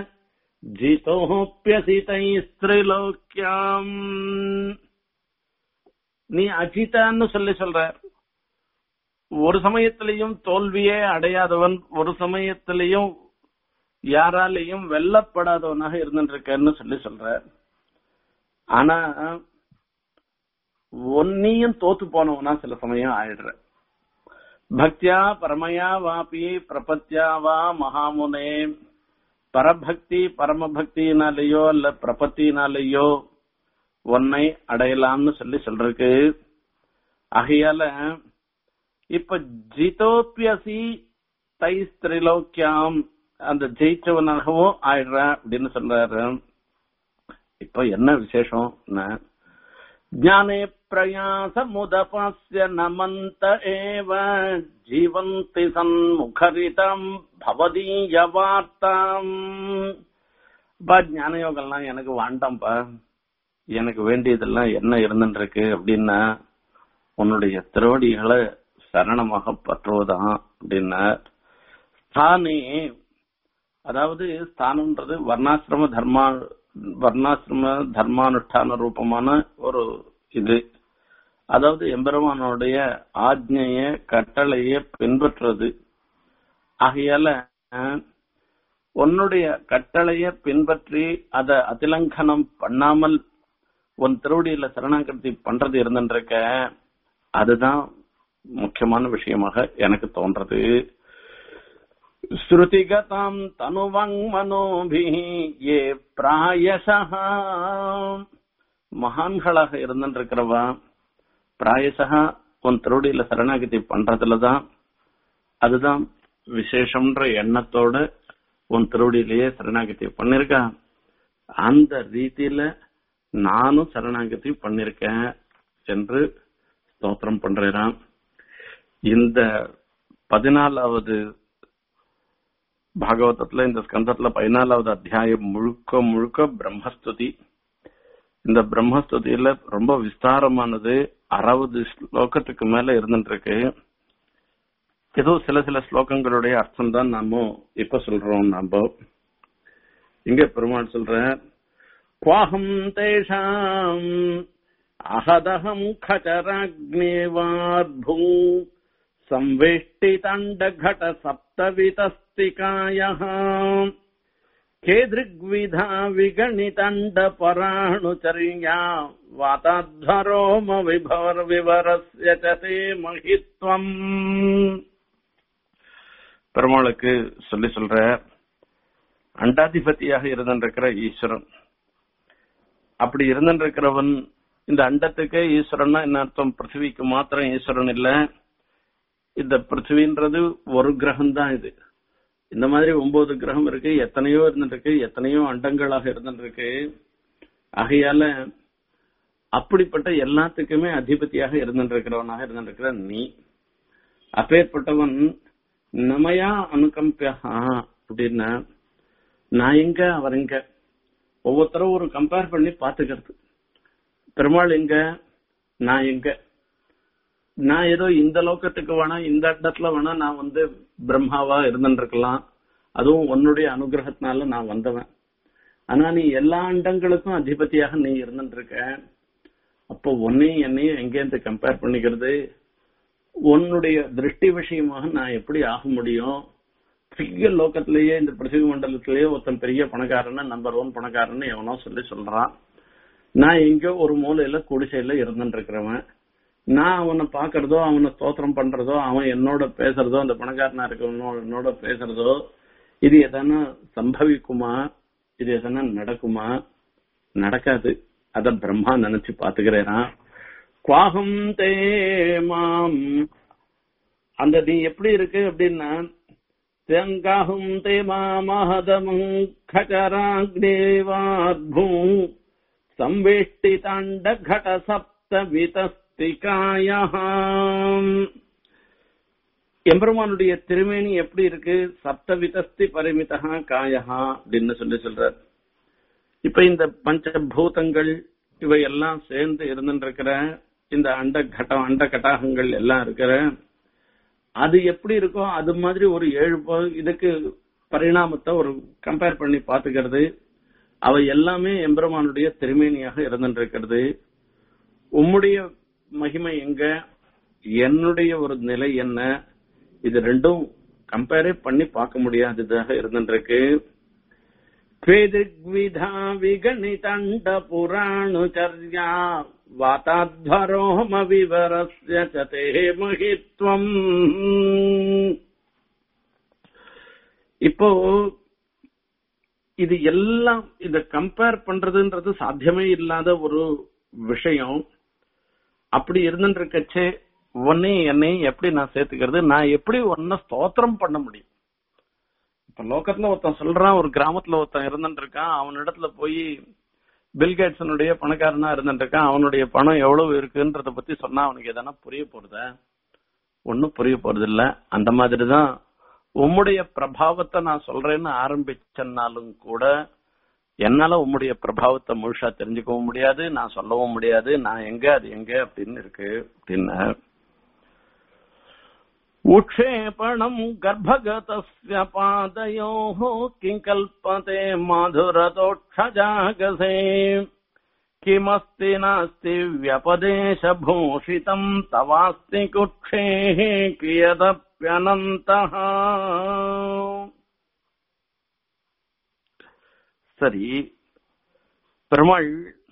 ஜிதோப்பியசிதைஸ்திரிலோக்கியாம் நீ அஜிதான்னு சொல்லி சொல்ற ஒரு சமயத்திலையும் தோல்வியே அடையாதவன் ஒரு சமயத்திலையும் யாராலையும் வெல்லப்படாதவனாக இருந்துருக்கன்னு சொல்லி சொல்ற ஆனா ஒன்னையும் தோத்து போனவனா சில சமயம் ஆயிடுற பக்தியா பரமயா வாபி பிரபத்தியா வா மகாமுனே பரபக்தி பரமபக்தினாலேயோ இல்ல பிரபத்தினாலேயோ உன்னை அடையலாம்னு சொல்லி சொல்றதுக்கு ஆகையால இப்ப ஜிதோப்பியசி தை திரிலோக்கியாம் அந்த ஜெயிச்சவனாகவும் ஆயிடுற அப்படின்னு சொல்றாரு இப்ப என்ன விசேஷம் ஜானே பிரயாசமுதபாஸ்ய நமந்த ஏவ ஜீவந்தி சன்முகரிதம் பவதீய வார்த்தாம் பா ஞானயோகம்லாம் எனக்கு வேண்டாம்ப்பா எனக்கு வேண்டியதெல்லாம் என்ன இருந்துருக்கு அப்படின்னா உன்னுடைய திருவடிகளை சரணமாக பற்றுவதான் அப்படின்னா ஸ்தானே அதாவது ஸ்தானம்ன்றது வர்ணாசிரம தர்மா வர்ணாசிரம தர்மானுஷ்டான ரூபமான ஒரு இது அதாவது எம்பெருமானுடைய ஆஜ்ஞைய கட்டளைய பின்பற்றுறது ஆகையால உன்னுடைய கட்டளைய பின்பற்றி அத அதிலங்கனம் பண்ணாமல் உன் திருவடியில சரணாகதி பண்றது இருந்துருக்க அதுதான் முக்கியமான விஷயமாக எனக்கு தோன்றது ஸ்ருதிகதாம் தனுவங் மனோபி ஏ பிராயசா மகான்களாக இருந்துருக்கிறவா பிராயசா உன் திருவடியில சரணாகதி பண்றதுலதான் அதுதான் விசேஷம்ன்ற எண்ணத்தோட உன் திருவடியிலேயே சரணாகதி பண்ணிருக்கா அந்த ரீதியில நானும் சரணாகதி பண்ணிருக்கேன் என்று ஸ்தோத்திரம் பண்றேன் இந்த பதினாலாவது பாகவதத்துல இந்த ஸ்கந்தத்துல பதினாலாவது அத்தியாயம் முழுக்க முழுக்க பிரம்மஸ்துதி இந்த பிரம்மஸ்துதியில ரொம்ப விஸ்தாரமானது அறுபது ஸ்லோகத்துக்கு மேல இருந்துட்டு இருக்கு ஏதோ சில சில ஸ்லோகங்களுடைய அர்த்தம் தான் நாம இப்ப சொல்றோம் நாம இங்க பெருமாள் சொல்ற குவாஹம் தேஷாம் அகதகம் खचराग्नेवार्भू संवेष्टितण्डघट सप्तवितस्तिकायः केदृग्विधा विगणितण्डपराणुचर्या वाताध्वरोम विभवर्विवरस्य च ते महित्वम् பெருமாளுக்கு சொல்லி சொல்ற அண்டாதிபதியாக இருந்திருக்கிற ஈஸ்வரன் அப்படி இருந்திருக்கிறவன் இந்த அண்டத்துக்கு ஈஸ்வரன்னா என்ன அர்த்தம் பிருத்திவிக்கு மாத்திரம் ஈஸ்வரன் இல்ல இந்த பிருத்திவின்றது ஒரு கிரகம் தான் இது இந்த மாதிரி ஒன்பது கிரகம் இருக்கு எத்தனையோ இருந்துருக்கு எத்தனையோ அண்டங்களாக இருந்துருக்கு ஆகையால அப்படிப்பட்ட எல்லாத்துக்குமே அதிபதியாக இருந்துருக்கிறவனாக இருந்திருக்கிற நீ அப்பேற்பட்டவன் நமையா அனுகம்பியா அப்படின்னா நான் எங்க அவர் எங்க ஒவ்வொருத்தரும் ஒரு கம்பேர் பண்ணி பாத்துக்கிறது பெருமாள் எங்க நான் எங்க நான் ஏதோ இந்த லோக்கத்துக்கு வேணா இந்த இடத்துல வேணா நான் வந்து பிரம்மாவா இருந்துருக்கலாம் அதுவும் உன்னுடைய அனுகிரகத்தினால நான் வந்தவன் ஆனா நீ எல்லா அண்டங்களுக்கும் அதிபதியாக நீ இருந்துருக்க அப்போ உன்னையும் என்னையும் எங்கேருந்து கம்பேர் பண்ணிக்கிறது உன்னுடைய திருஷ்டி விஷயமாக நான் எப்படி ஆக முடியும் பெரிய லோக்கத்திலேயே இந்த பிருத்திவி மண்டலத்திலேயே ஒருத்தன் பெரிய பணக்காரன் நம்பர் ஒன் பணக்காரன்னு எவனோ சொல்லி சொல்றான் நான் எங்கோ ஒரு மூலையில குடிசையில இருந்துட்டு இருக்கிறவன் நான் அவனை பாக்குறதோ அவனை ஸ்தோத்திரம் பண்றதோ அவன் என்னோட பேசுறதோ அந்த பணக்காரனா இருக்கவனோ என்னோட பேசுறதோ இது எதனா சம்பவிக்குமா இது எதனா நடக்குமா நடக்காது அத பிரம்மா நினைச்சு பாத்துக்கிறேனா குவாகம் தே மாம் அந்த நீ எப்படி இருக்கு அப்படின்னா தேங்காகும் தே மாமஹதமும் கச்சராக்னேவார்பூ संवेष्टिताण्ड घट सप्त எம்பெருமானுடைய திருமேனி எப்படி இருக்கு சப்த விதஸ்தி பரிமிதா காயஹா அப்படின்னு சொல்லி சொல்றார் இப்ப இந்த பஞ்சபூதங்கள் இவை எல்லாம் சேர்ந்து இருந்துருக்கிற இந்த அண்ட கட்டம் அண்ட கட்டாகங்கள் எல்லாம் இருக்கிற அது எப்படி இருக்கோ அது மாதிரி ஒரு ஏழு ப- இதுக்கு பரிணாமத்தை ஒரு கம்பேர் பண்ணி பாத்துக்கிறது அவை எல்லாமே எம்பெருமானுடைய திருமேனியாக இருந்திருக்கிறது உம்முடைய மகிமை எங்க என்னுடைய ஒரு நிலை என்ன இது ரெண்டும் கம்பேரே பண்ணி பார்க்க முடியாததாக இருந்திருக்கு द्विधा विगणितण्ड पुराणुचर्या वाताध्वरोम विवरस्य च ते महित्वम् இப்போ இது எல்லாம் இத கம்பேர் பண்றதுன்றது சாத்தியமே இல்லாத ஒரு விஷயம் அப்படி இருந்துருக்கச்சே உன்னையும் என்னையும் எப்படி நான் சேர்த்துக்கிறது நான் எப்படி உன்னை ஸ்தோத்திரம் பண்ண முடியும் இப்ப லோக்கத்துல ஒருத்தன் சொல்றான் ஒரு கிராமத்துல ஒருத்தன் இருந்துட்டு இருக்கான் அவனிடத்துல போய் பில்கேட்ஸனுடைய பணக்காரனா இருந்துட்டு இருக்கான் அவனுடைய பணம் எவ்வளவு இருக்குன்றத பத்தி சொன்னா அவனுக்கு எதனா புரிய போறதா ஒன்னும் புரிய போறது இல்ல அந்த மாதிரிதான் உம்முடைய பிரபாவத்தை நான் சொல்றேன்னு ஆரம்பிச்சனாலும் கூட என்னால உம்முடைய பிரபாவத்தை முழுசா தெரிஞ்சுக்கவும் முடியாது நான் சொல்லவும் முடியாது நான் எங்க அது எங்க அப்படின்னு இருக்கு அப்படின்னு உக்ஷேபணம் கர்ப்பகதஸ்ய பாதயோः கிங்கல்பதே மாதுரதோक्षजागसे किमस्ति नास्ति व्यपदेशभूषितम् तवास्ति कुक्षेः कियदप्यनन्तः சரி பெருமாள்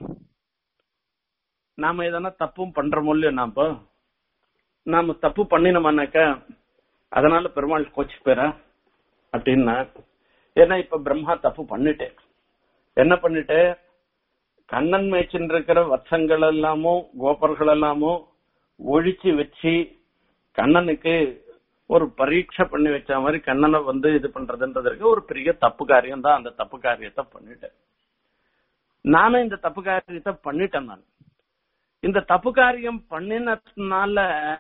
நாம எதனா தப்பும் பண்றோமோ இல்லையோ நாம நாம தப்பு பண்ணினோம்னாக்கா அதனால பெருமாள் கோச்சு பேரா அப்படின்னா ஏன்னா இப்ப பிரம்மா தப்பு பண்ணிட்டேன் என்ன பண்ணிட்டு கண்ணன் மேய்ச்சின்னு இருக்கிற வத்சங்கள் எல்லாமோ கோபர்கள் எல்லாமோ ஒழிச்சு வச்சு கண்ணனுக்கு ஒரு பரீட்சை பண்ணி வச்ச மாதிரி கண்ணனை வந்து இது பண்றதுன்றதுக்கு ஒரு பெரிய தப்பு காரியம் தான் அந்த தப்பு காரியத்தை பண்ணிட்டேன் நானும் இந்த தப்பு காரியத்தை பண்ணிட்டேன் நான் இந்த தப்பு காரியம் பண்ணினதுனால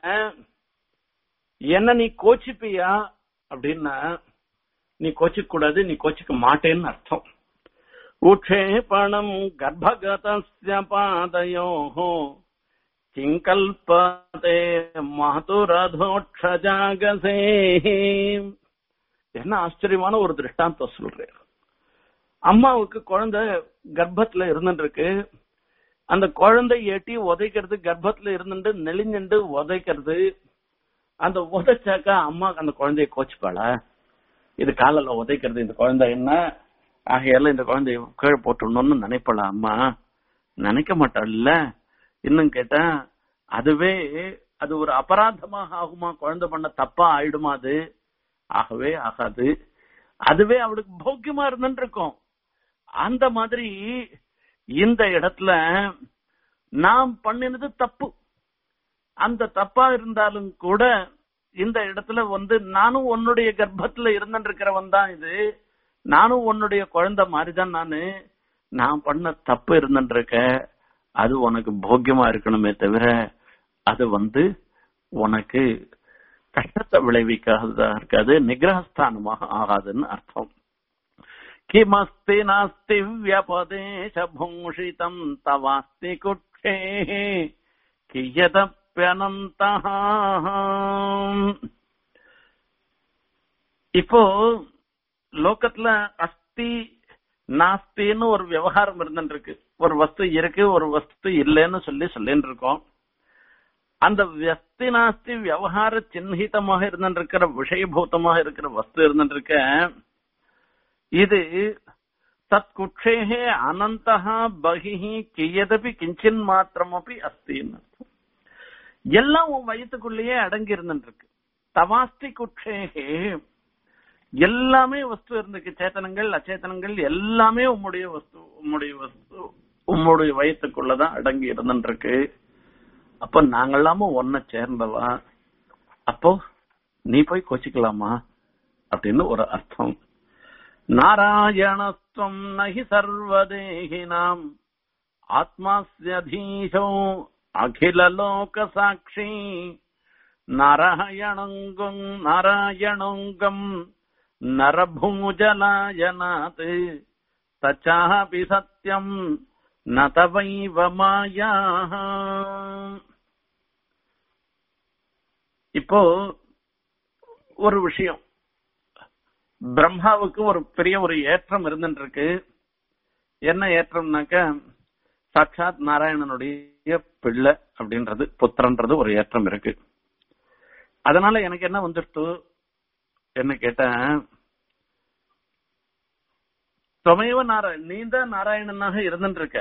என்ன நீ கோச்சிப்பியா அப்படின்னா நீ கோச்சிக்க கூடாது நீ கோச்சிக்க மாட்டேன்னு அர்த்தம் உட்சேபணம் கர்ப்பகதஸ்ய பாதயோः கிங்கல்பதே மாதுரதோட்சஜாகசே என்ன ஆச்சரியமான ஒரு திருஷ்டாந்தம் சொல்றேன் அம்மாவுக்கு குழந்தை கர்ப்பத்துல இருந்துட்டு இருக்கு அந்த குழந்தை எட்டி உதைக்கிறது கர்ப்பத்துல இருந்துட்டு நெளிஞ்சுண்டு உதைக்கிறது அந்த உதைச்சாக்கா அம்மா அந்த குழந்தைய கோச்சுப்பாளா இது காலில் உதைக்கிறது இந்த குழந்தை என்ன ஆகையால இந்த குழந்தைய கீழே போட்டுடணும்னு நினைப்பல அம்மா நினைக்க மாட்டாள்ல இன்னும் கேட்டா அதுவே அது ஒரு அபராதமாக ஆகுமா குழந்தை பண்ண தப்பா ஆயிடுமா அது ஆகவே ஆகாது அதுவே அவளுக்கு போக்கியமா இருந்துட்டு இருக்கும் அந்த மாதிரி இந்த இடத்துல நாம் பண்ணினது தப்பு அந்த தப்பா இருந்தாலும் கூட இந்த இடத்துல வந்து நானும் உன்னுடைய கர்ப்பத்துல இருந்துட்டு இருக்கிறவன் தான் இது நானும் உன்னுடைய குழந்தை மாதிரிதான் நானு நான் பண்ண தப்பு இருந்துட்டு இருக்க அது உனக்கு போக்கியமா இருக்கணுமே தவிர அது வந்து உனக்கு கஷ்டத்தை விளைவிக்காததா இருக்காது நிகிரகஸ்தானமாக ஆகாதுன்னு அர்த்தம் கிமஸ்தி நாஸ்தி வியபதேச பூஷிதம் தவாஸ்தி குட்சே கியதப்பியனந்தா இப்போ லோகத்துல அஸ்தி நாஸ்தின்னு ஒரு விவகாரம் இருந்துட்டு இருக்கு ஒரு வஸ்து இருக்கு ஒரு வஸ்து இல்லைன்னு சொல்லி சொல்லிட்டு இருக்கோம் அந்த வஸ்தி நாஸ்தி விவகார சின்னிதமாக இருந்துட்டு இருக்கிற விஷயபூதமாக இருக்கிற வஸ்து இருந்துட்டு இருக்க இது தத் குட்சேகே அனந்தா பகிஹி கியதபி கிஞ்சின் மாத்திரமப்பி அஸ்தின்னு எல்லாம் உன் வயிற்றுக்குள்ளேயே அடங்கி இருந்துட்டு இருக்கு தவாஸ்தி குட்சேகே எல்லாமே வஸ்து இருந்துக்கு சேத்தனங்கள் அச்சேதனங்கள் எல்லாமே உம்முடைய வஸ்து உம்முடைய வஸ்து உம்முடைய வயத்துக்குள்ளதான் அடங்கி இருந்துருக்கு அப்ப நாங்கெல்லாம ஒன்ன சேர்ந்தவா அப்போ நீ போய் கோச்சிக்கலாமா அப்படின்னு ஒரு அர்த்தம் நாராயணஸ்துவம் நகி சர்வதேகினாம் ஆத்மாஸ்யதீஷோ அகில லோக சாட்சி நாராயணங்கும் நாராயணங்கம் நரபூஜலாயனாத் தச்சாபி சத்யம் நதவைவ மாயா இப்போ ஒரு விஷயம் பிரம்மாவுக்கு ஒரு பெரிய ஒரு ஏற்றம் இருந்துட்டு இருக்கு என்ன ஏற்றம்னாக்க சாட்சாத் நாராயணனுடைய பிள்ளை அப்படின்றது புத்திரன்றது ஒரு ஏற்றம் இருக்கு அதனால எனக்கு என்ன வந்துடுத்து என்ன கேட்டேன் துமையவ நாராயண் நீ தான் நாராயணனாக இருந்துட்டு இருக்க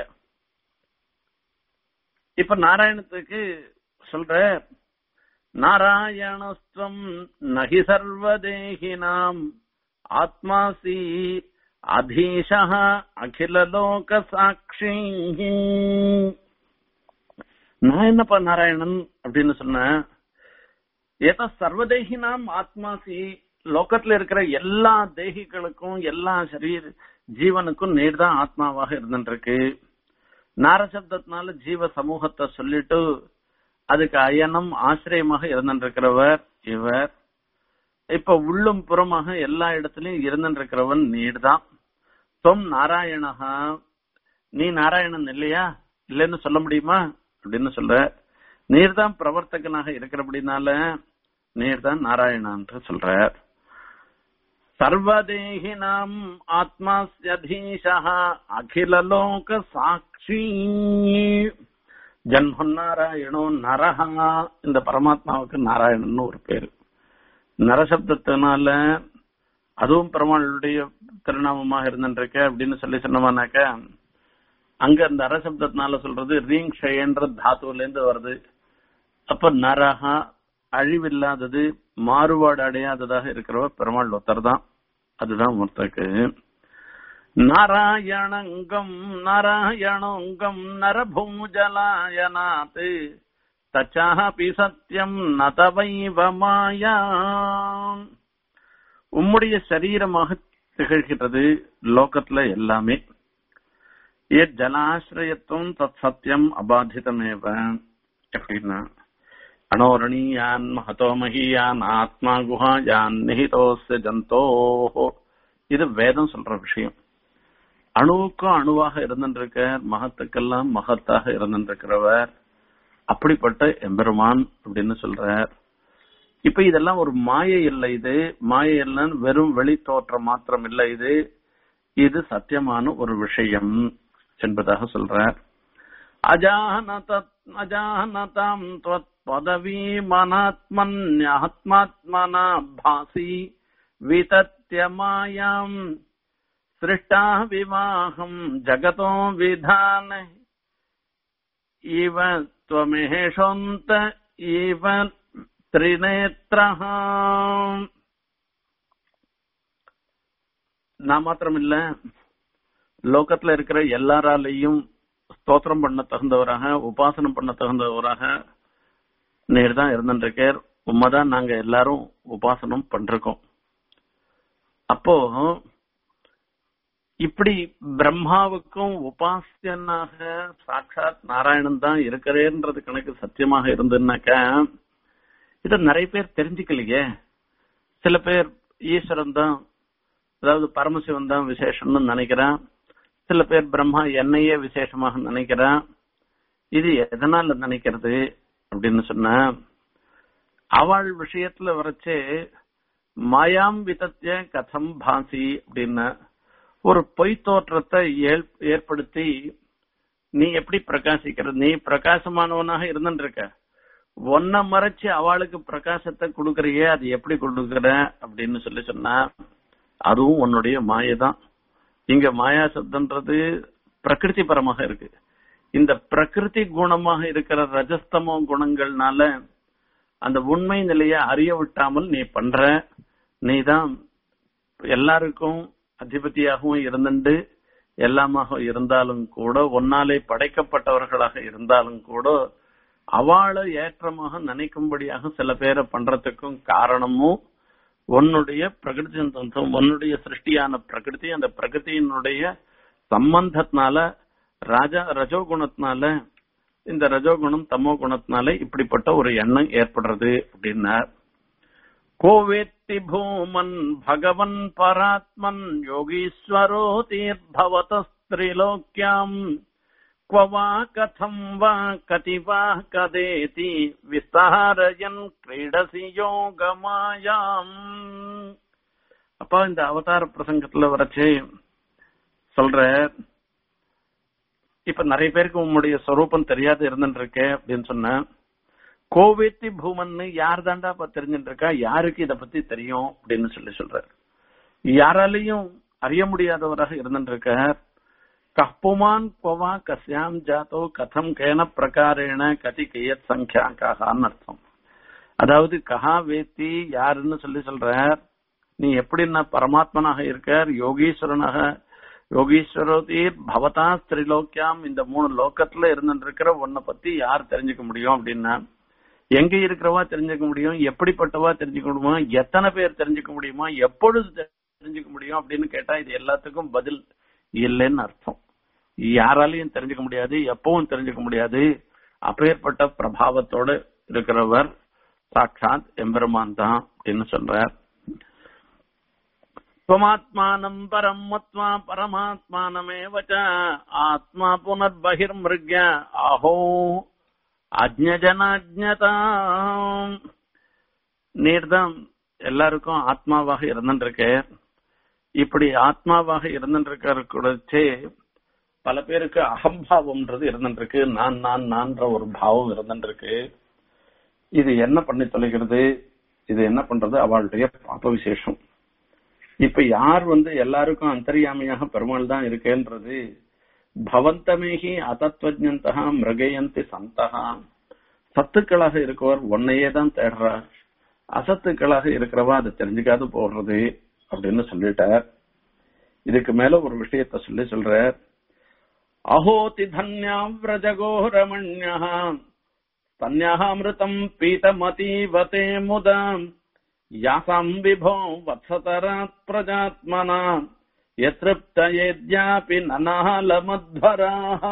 இப்ப நாராயணத்துக்கு சொல்ற நாராயணஸ்துவம் நகி சர்வதேகினாம் ஆத்மாசி அதீஷா அகில லோக சாட்சி நான் என்னப்பா நாராயணன் அப்படின்னு சொன்னேன் ஏதோ சர்வதேகினாம் ஆத்மாசி லோகத்துல இருக்கிற எல்லா தேகிகளுக்கும் எல்லா சரீர ஜீவனுக்கும் நீர் தான் ஆத்மாவாக இருந்துருக்கு நாரசப்தத்தினால ஜீவ சமூகத்தை சொல்லிட்டு அதுக்கு அயனம் ஆசிரியமாக இருந்துருக்கிறவர் இவர் இப்ப உள்ளும் புறமாக எல்லா இடத்துலயும் இருந்துருக்கிறவன் நீர் தான் தொம் நாராயணஹா நீ நாராயணன் இல்லையா இல்லைன்னு சொல்ல முடியுமா அப்படின்னு சொல்ற நீர் தான் பிரவர்த்தகனாக இருக்கிறபடினால நீர் தான் நாராயணான்னு சொல்ற சர்வதேகினாம் ஆத்மாஸ்யதீஷா அகில லோக சாட்சி ஜன்மநாராயணோ நரஹா இந்த பரமாத்மாவுக்கு நாராயணன் ஒரு பேரு நரசப்தத்தினால அதுவும் பெருமாளுடைய திருநாமமாக இருந்துருக்க அப்படின்னு சொல்லி சொன்னோம்னாக்க அங்க அந்த அரசப்தத்தினால சொல்றது ரீங் ஷயன்ற தாத்துவில இருந்து வருது அப்ப நரஹா அழிவில்லாதது மாறுபாடு அடையாததாக இருக்கிறவர் பெருமாள் ஒருத்தர் தான் அதுதான் ஒருத்தருக்கு நாராயணங்கம் நாராயணங்கம் நரபூஜலாயனாத் தச்சாபி சத்தியம் நதவைவ மாயா உம்முடைய சரீரமாக திகழ்கிறது லோகத்துல எல்லாமே ஏ ஜலாசிரயத்துவம் தத் சத்தியம் அபாதிதமேவ அப்படின்னா அனோரணீயான் மகதோ மகியான் ஆத்மா குஹாயான் நிஹிதோஸ்ய ஜந்தோஹோ இது வேதம் சொல்ற விஷயம் அணுவுக்கும் அணுவாக இருந்துருக்க மகத்துக்கெல்லாம் மகத்தாக இருந்துருக்கிறவர் அப்படிப்பட்ட எம்பெருமான் அப்படின்னு சொல்றார் இப்ப இதெல்லாம் ஒரு மாயை இல்லை இது மாயை இல்லைன்னு வெறும் வெளி தோற்றம் மாத்திரம் இல்லை இது இது சத்தியமான ஒரு விஷயம் என்பதாக சொல்றார் அஜானத அஜானதாம் त्वत् பதவி மனாத்மன்யாத்மாத்மனா பாசி விதத்ய மாயாம் சிருஷ்டா விவாகம் ஜகதோ விதான இவ त्वमेषोऽन्त इव திரிநேத்திரஹ நான் மாத்திரம் இல்ல லோகத்துல இருக்கிற எல்லாராலையும் ஸ்தோத்திரம் பண்ண தகுந்தவராக உபாசனம் பண்ண தகுந்தவராக நேர் தான் இருந்துருக்கார் உண்மைதான் நாங்க எல்லாரும் உபாசனம் பண்றோம் அப்போ இப்படி பிரம்மாவுக்கும் உபாசியனாக சாட்சாத் நாராயணன் தான் இருக்கிறேன்றது கணக்கு சத்தியமாக இருந்ததுனாக்கா இத நிறைய பேர் தெரிஞ்சுக்கலையே சில பேர் ஈஸ்வரன் தான் அதாவது பரமசிவன் தான் விசேஷம்னு நினைக்கிறான் சில பேர் பிரம்மா என்னையே விசேஷமாக நினைக்கிறான் இது எதனால நினைக்கிறது அப்படின்னு சொன்னா அவள் விஷயத்துல வரைச்சு மாயாம் விதத்திய கதம் பாசி அப்படின்னா ஒரு பொய் தோற்றத்தை ஏற்படுத்தி நீ எப்படி பிரகாசிக்கிற நீ பிரகாசமானவனாக இருந்துட்டு இருக்க ஒன்ன மறைச்சு அவளுக்கு பிரகாசத்தை கொடுக்கறியே அது எப்படி கொடுக்கற அப்படின்னு சொல்லி சொன்னா அதுவும் உன்னுடைய மாயதான் இங்க மாயா சப்தன்றது பிரகிருதி பரமாக இருக்கு இந்த பிரகிருதி குணமாக இருக்கிற ரஜஸ்தமோ குணங்கள்னால அந்த உண்மை நிலையை அறிய விட்டாமல் நீ பண்ற நீ தான் எல்லாருக்கும் அதிபதியாகவும் இருந்துண்டு எல்லாமாக இருந்தாலும் கூட ஒன்னாலே படைக்கப்பட்டவர்களாக இருந்தாலும் கூட அவளை ஏற்றமாக நினைக்கும்படியாக சில பேரை பண்றதுக்கும் காரணமும் உன்னுடைய பிரகிருதி தந்தம் உன்னுடைய சிருஷ்டியான பிரகிருதி அந்த பிரகிருதியினுடைய சம்பந்தத்தினால ராஜா ரஜோகுணத்தினால இந்த ரஜோகுணம் தமோ குணத்தினால இப்படிப்பட்ட ஒரு எண்ணம் ஏற்படுறது அப்படின்னா கோவேத்தி பூமன் பகவன் பராத்மன் யோகீஸ்வரோ தீர்பவத ஸ்திரிலோக்கியாம் क्व वा कथं वा कति वा कदेति விஸ்தாரயன் கிரீடசி யோகமாயாம் அப்பா இந்த அவதார பிரசங்கத்துல வரைச்சு சொல்ற இப்ப நிறைய பேருக்கு உங்களுடைய சொரூபம் தெரியாது இருந்துட்டு இருக்கே அப்படின்னு சொன்ன கோவேத்தி பூமன்னு யார் தாண்டா இப்ப தெரிஞ்சுட்டு இருக்கா யாருக்கு இத பத்தி தெரியும் அப்படின்னு சொல்லி சொல்றார் யாராலையும் அறிய முடியாதவராக இருந்துட்டு இருக்கார் கஹ்புமான் கொவா கஸ்யாம் ஜாத்தோ கதம் கேன பிரகாரேன கதி கியத் சங்கியாக்காகான்னு அர்த்தம் அதாவது கஹா வேத்தி யாருன்னு சொல்லி சொல்றார் நீ எப்படின்னா பரமாத்மனாக இருக்கார் யோகீஸ்வரனாக யோகீஸ்வரோதீர் பவதா ஸ்திரிலோக்கியாம் இந்த மூணு லோக்கத்துல இருந்துட்டு இருக்கிற உன்னை பத்தி யார் தெரிஞ்சுக்க முடியும் அப்படின்னா எங்க இருக்கிறவா தெரிஞ்சுக்க முடியும் எப்படிப்பட்டவா தெரிஞ்சுக்க முடியுமா எத்தனை பேர் தெரிஞ்சுக்க முடியுமா எப்பொழுது தெரிஞ்சுக்க முடியும் அப்படின்னு கேட்டா இது எல்லாத்துக்கும் பதில் இல்லைன்னு அர்த்தம் யாராலையும் தெரிஞ்சுக்க முடியாது எப்பவும் தெரிஞ்சுக்க முடியாது அப்பேற்பட்ட பிரபாவத்தோட இருக்கிறவர் சாட்சாத் எம்பெருமான் தான் அப்படின்னு சொல்றார் त्वमात्मानम् परम् मत्वा परमात्मानमेव च आत्मा पुनर्बहिर्मृग्य अहो அஜ்ஞஜனாஜ்ஞதா நீர்தான் எல்லாருக்கும் ஆத்மாவாக இருந்துருக்கு இப்படி ஆத்மாவாக இருந்துருக்கிற கூடச்சே பல பேருக்கு அகம்பாவம்ன்றது இருந்துருக்கு நான் நான் நான்ற ஒரு பாவம் இருந்துருக்கு இது என்ன பண்ணி தொலைகிறது இது என்ன பண்றது அவளுடைய பாப்ப விசேஷம் இப்ப யார் வந்து எல்லாருக்கும் அந்தரியாமையாக பெருமாள் தான் இருக்கேன்றது பவந்தமேகி அதத்வஜந்தகா மிருகயந்தி சந்தகா சத்துக்களாக இருக்கவர் உன்னையே தான் தேடுறா அசத்துக்களாக இருக்கிறவா அதை தெரிஞ்சுக்காது போடுறது அப்படின்னு சொல்லிட்டார் இதுக்கு மேல ஒரு விஷயத்த சொல்லி சொல்ற அஹோதி தன்யா விரஜகோரமண்யா தன்யாமிருதம் பீதமதீவதே முதாம் யாசாம் விபோ வத்சதராத் பிரஜாத்மனா எத்ருப்தயேத்யாபி நனாலமத்வராக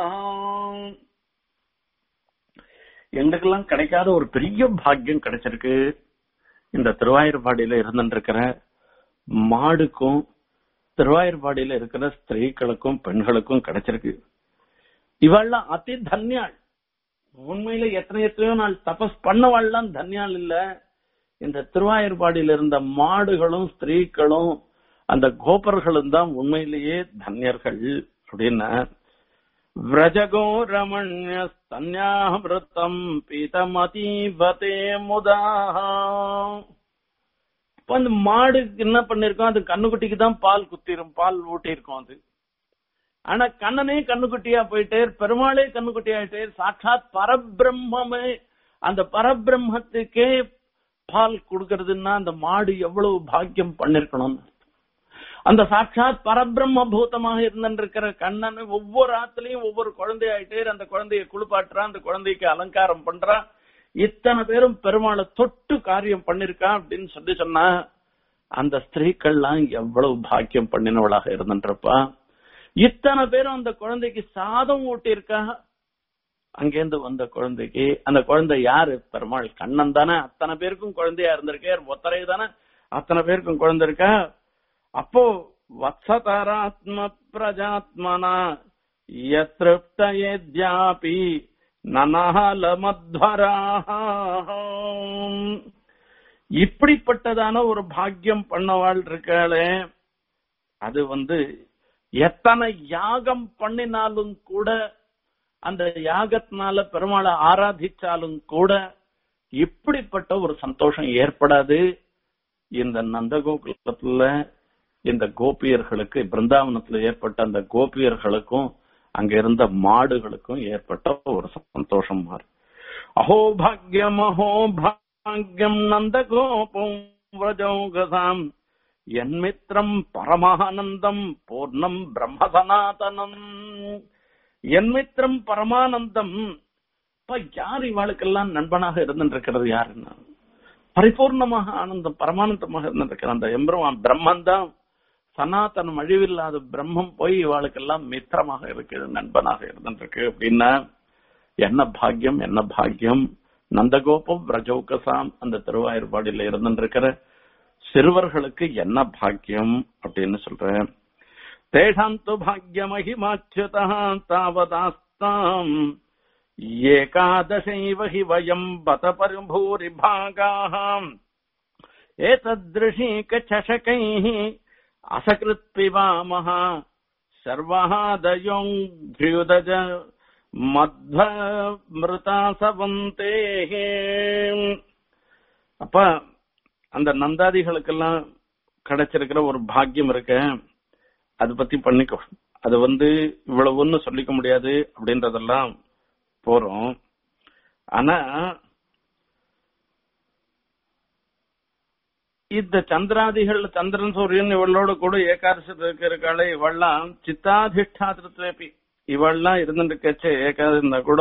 எங்களுக்கெல்லாம் கிடைக்காத ஒரு பெரிய பாக்கியம் கிடைச்சிருக்கு இந்த திருவாயூர்பாடியில இருந்துருக்கிற மாடுக்கும் திருவாயூர்பாடியில இருக்கிற ஸ்திரீகளுக்கும் பெண்களுக்கும் கிடைச்சிருக்கு இவெல்லாம் அதி தன்யாள் உண்மையில எத்தனை எத்தனையோ நாள் தபஸ் பண்ணவாள்லாம் தன்யாள் இல்ல இந்த திருவாயூர்பாடியில இருந்த மாடுகளும் ஸ்திரீகளும் அந்த கோபர்களும் தான் உண்மையிலேயே தன்யர்கள் அப்படின்னா விரஜகோ ரமண்ய ஸ்தன்யாமிருத்தம் பீதமதீபதே முதா இப்ப அந்த மாடு என்ன பண்ணிருக்கோம் அது கண்ணுக்குட்டிக்கு தான் பால் குத்திரும் பால் ஊட்டியிருக்கோம் அது ஆனா கண்ணனே கண்ணுக்குட்டியா போயிட்டே பெருமாளே கண்ணுக்குட்டி ஆயிட்டே சாட்சாத் பரபிரம்மே அந்த பரபிரம்மத்துக்கே பால் கொடுக்கறதுன்னா அந்த மாடு எவ்வளவு பாக்கியம் பண்ணிருக்கணும் அந்த சாட்சாத் பரபிரம்ம பூதமாக இருந்திருக்கிற கண்ணன் ஒவ்வொரு ஆத்துலயும் ஒவ்வொரு குழந்தையாயிட்டே அந்த குழந்தைய குளிப்பாட்டுறான் அந்த குழந்தைக்கு அலங்காரம் பண்றான் இத்தனை பேரும் பெருமாளை தொட்டு காரியம் பண்ணிருக்கான் அப்படின்னு சொல்லி சொன்னா அந்த ஸ்திரீக்கள்லாம் எவ்வளவு பாக்கியம் பண்ணினவளாக இருந்துருப்பா இத்தனை பேரும் அந்த குழந்தைக்கு சாதம் ஊட்டியிருக்கா அங்கேருந்து வந்த குழந்தைக்கு அந்த குழந்தை யாரு பெருமாள் கண்ணன் தானே அத்தனை பேருக்கும் குழந்தையா இருந்திருக்கார் ஒத்தரை தானே அத்தனை பேருக்கும் குழந்தை இருக்கா அப்போ வத்சதராத்ம பிரஜாத்மனா யத்ருப்தயேத்யாபி நனஹலமத்வராஹ இப்படிப்பட்டதான ஒரு பாக்கியம் பண்ணவாள் இருக்காளே அது வந்து எத்தனை யாகம் பண்ணினாலும் கூட அந்த யாகத்தினால பெருமாளை ஆராதிச்சாலும் கூட இப்படிப்பட்ட ஒரு சந்தோஷம் ஏற்படாது இந்த நந்தகோகுலத்துல இந்த கோபியர்களுக்கு பிருந்தாவனத்துல ஏற்பட்ட அந்த கோபியர்களுக்கும் அங்க இருந்த மாடுகளுக்கும் ஏற்பட்ட ஒரு சந்தோஷம் மாறு அஹோ பாக்யம் அஹோ பாக்யம் நந்தகோபம் விரஜோகசாம் என்மித்திரம் பரமானந்தம் பூர்ணம் பிரம்ம சனாதனம் என்மித்திரம் பரமானந்தம் இப்ப யார் இவாளுக்கெல்லாம் நண்பனாக இருந்துருக்கிறது யாருன்னா பரிபூர்ணமாக ஆனந்தம் பரமானந்தமாக இருந்திருக்கிற அந்த எம்பெருமான் பிரம்மன் தான் சனாதனம் அழிவில்லாத பிரம்மம் போய் இவாளுக்கெல்லாம் மித்திரமாக இருக்குது நண்பனாக இருந்துருக்கு அப்படின்னா என்ன பாக்கியம் என்ன பாக்கியம் நந்தகோபம் பிரஜோகசாம் அந்த திருவாயூர்பாடியில இருந்துருக்கிற சிறுவர்களுக்கு என்ன பாக்கியம் அப்படின்னு சொல்றேன் தேஷாந்து பாக்ய மகிமாச்சுதா தாவதாஸ்தாம் ஏகாதசைவ ஹி வயம் பத பரிபூரி பாகாம் ஏதத்ருஷீகச்சஷகைः असकृत्पिबामः सर्वादयोङ्घ्र्युदज மத்வமிருதாசவந்தேः அப்ப அந்த நந்தாதிகளுக்கெல்லாம் கிடைச்சிருக்கிற ஒரு பாக்கியம் இருக்க அது பத்தி பண்ணிக்கோ அது வந்து இவ்வளவுன்னு சொல்லிக்க முடியாது அப்படின்றதெல்லாம் போறோம் ஆனா இந்த சந்திராதிகள் சந்திரன் சூரியன் இவளோட கூட ஏகாதசத்துக்கு இருக்காளே இவள்லாம் சித்தாதிஷ்டாத்திரத்துவேப்பி இவள்லாம் இருந்துருக்கச்சு ஏகாதசி இருந்தா கூட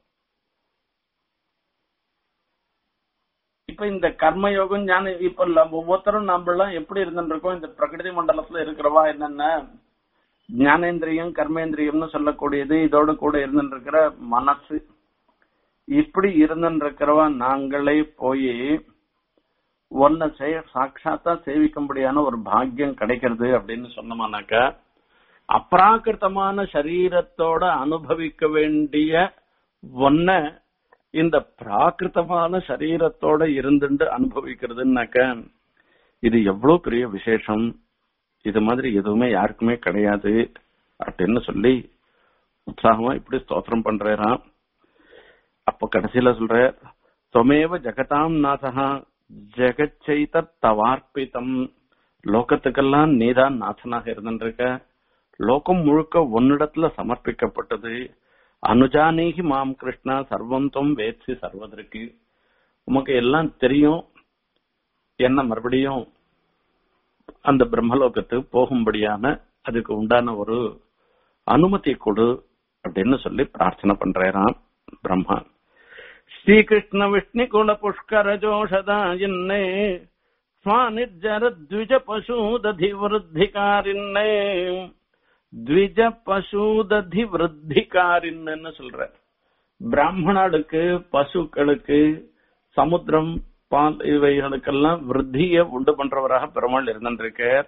இப்ப இந்த கர்மயோகம் ஞான இப்ப நம்ம ஒவ்வொருத்தரும் நம்மளாம் எப்படி இருந்துருக்கோம் இந்த பிரகிருதி மண்டலத்துல இருக்கிறவா என்னென்ன ஞானேந்திரியம் கர்மேந்திரியம்னு சொல்லக்கூடியது இதோட கூட இருந்துருக்கிற மனசு இப்படி இருந்துருக்கிறவா நாங்களே போய் ஒன்ன செய்ய சாட்சாத்தா சேவிக்கும்படியான ஒரு பாக்கியம் கிடைக்கிறது அப்படின்னு சொன்னோம்னாக்கா அப்ராகிருத்தமான சரீரத்தோட அனுபவிக்க வேண்டிய ஒன்ன இந்த பிராகிருத்தமான சரீரத்தோட இருந்துட்டு அனுபவிக்கிறதுனாக்க இது எவ்வளவு பெரிய விசேஷம் இது மாதிரி எதுவுமே யாருக்குமே கிடையாது அப்படின்னு சொல்லி உற்சாகமா இப்படி ஸ்தோத்திரம் பண்றாராம் அப்ப கடைசியில சொல்ற தொமேவ ஜெகதாம் நாதகா ஜெகச்சைத தவார்ப்பிதம் லோகத்துக்கெல்லாம் நீதான் நாதனாக இருந்திருக்க லோகம் முழுக்க உன்னிடத்துல சமர்ப்பிக்கப்பட்டது அனுஜானேகி மாம் கிருஷ்ணா சர்வம் தொம் வேட்சி சர்வதற்கு உமக்கு எல்லாம் தெரியும் என்ன மறுபடியும் அந்த பிரம்மலோகத்துக்கு போகும்படியான அதுக்கு உண்டான ஒரு அனுமதி கொடு அப்படின்னு சொல்லி பிரார்த்தனை பண்றாராம் பிரம்மா ஸ்ரீகிருஷ்ண விஷ்ணு குல புஷ்கர ஜோஷதாயின்னே ஸ்வானிர்ஜர த்விஜ பசூததி விருத்திகாரின்னே த்விஜ பசூததி விருத்திகாரின்னு சொல்ற பிராமணர்களுக்கு பசுக்களுக்கு சமுத்திரம் பால் இவைகளுக்கெல்லாம் விருத்திய உண்டு பண்றவராக பெருமாள் இருந்திருக்கார்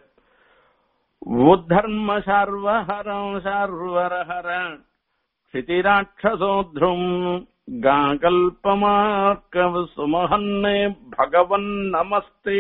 உத்தர்ம சர்வஹரம் சர்வரஹர சிதிராட்சசோத்ரும் காகல்பமார்க்கவ சுமஹன்னே பகவன் நமஸ்தே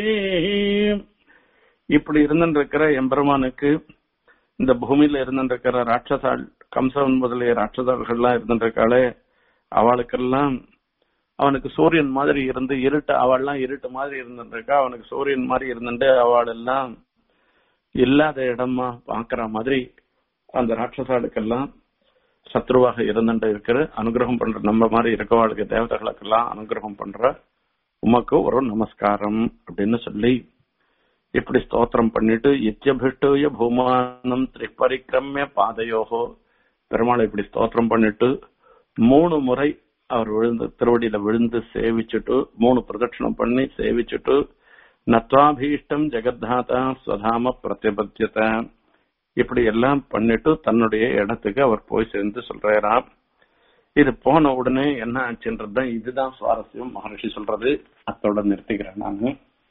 இப்படி இருந்திருக்கிற எம்பெருமானுக்கு இந்த பூமியில இருந்திருக்கிற ராட்சசால் கம்சவன் முதலிய ராட்சசால்கள்லாம் இருந்திருக்காளே அவளுக்கெல்லாம் அவனுக்கு சூரியன் மாதிரி இருந்து இருட்டு அவள்லாம் இருட்டு மாதிரி இருந்துருக்கா அவனுக்கு சூரியன் மாதிரி இருந்துட்டு அவள் எல்லாம் இல்லாத இடமா பாக்குற மாதிரி அந்த ராட்சசாளுக்கெல்லாம் சத்ருவாக இருந்துட்டு இருக்கிற அனுகிரகம் பண்ற நம்ம மாதிரி இருக்கவாளுக்கு தேவதைகளுக்கெல்லாம் அனுகிரகம் பண்ற உமக்கு ஒரு நமஸ்காரம் அப்படின்னு சொல்லி இப்படி ஸ்தோத்திரம் பண்ணிட்டு இத்தியபிஷ்டய பூமானம் திரிபரிக்கிரமிய பாதையோகோ பெருமாளை இப்படி ஸ்தோத்திரம் பண்ணிட்டு மூணு முறை அவர் விழுந்து திருவடியில விழுந்து சேவிச்சுட்டு மூணு பிரதட்சணம் பண்ணி சேவிச்சுட்டு நத்வாபீஷ்டம் ஜெகத்தாதா ஸ்வதாம பிரதிபத்தியத இப்படி எல்லாம் பண்ணிட்டு தன்னுடைய இடத்துக்கு அவர் போய் சேர்ந்து சொல்றாராம் இது போன உடனே என்ன ஆச்சுன்றதுதான் இதுதான் சுவாரஸ்யம் மகரிஷி சொல்றது அத்தோட நிறுத்திக்கிறேன் நானு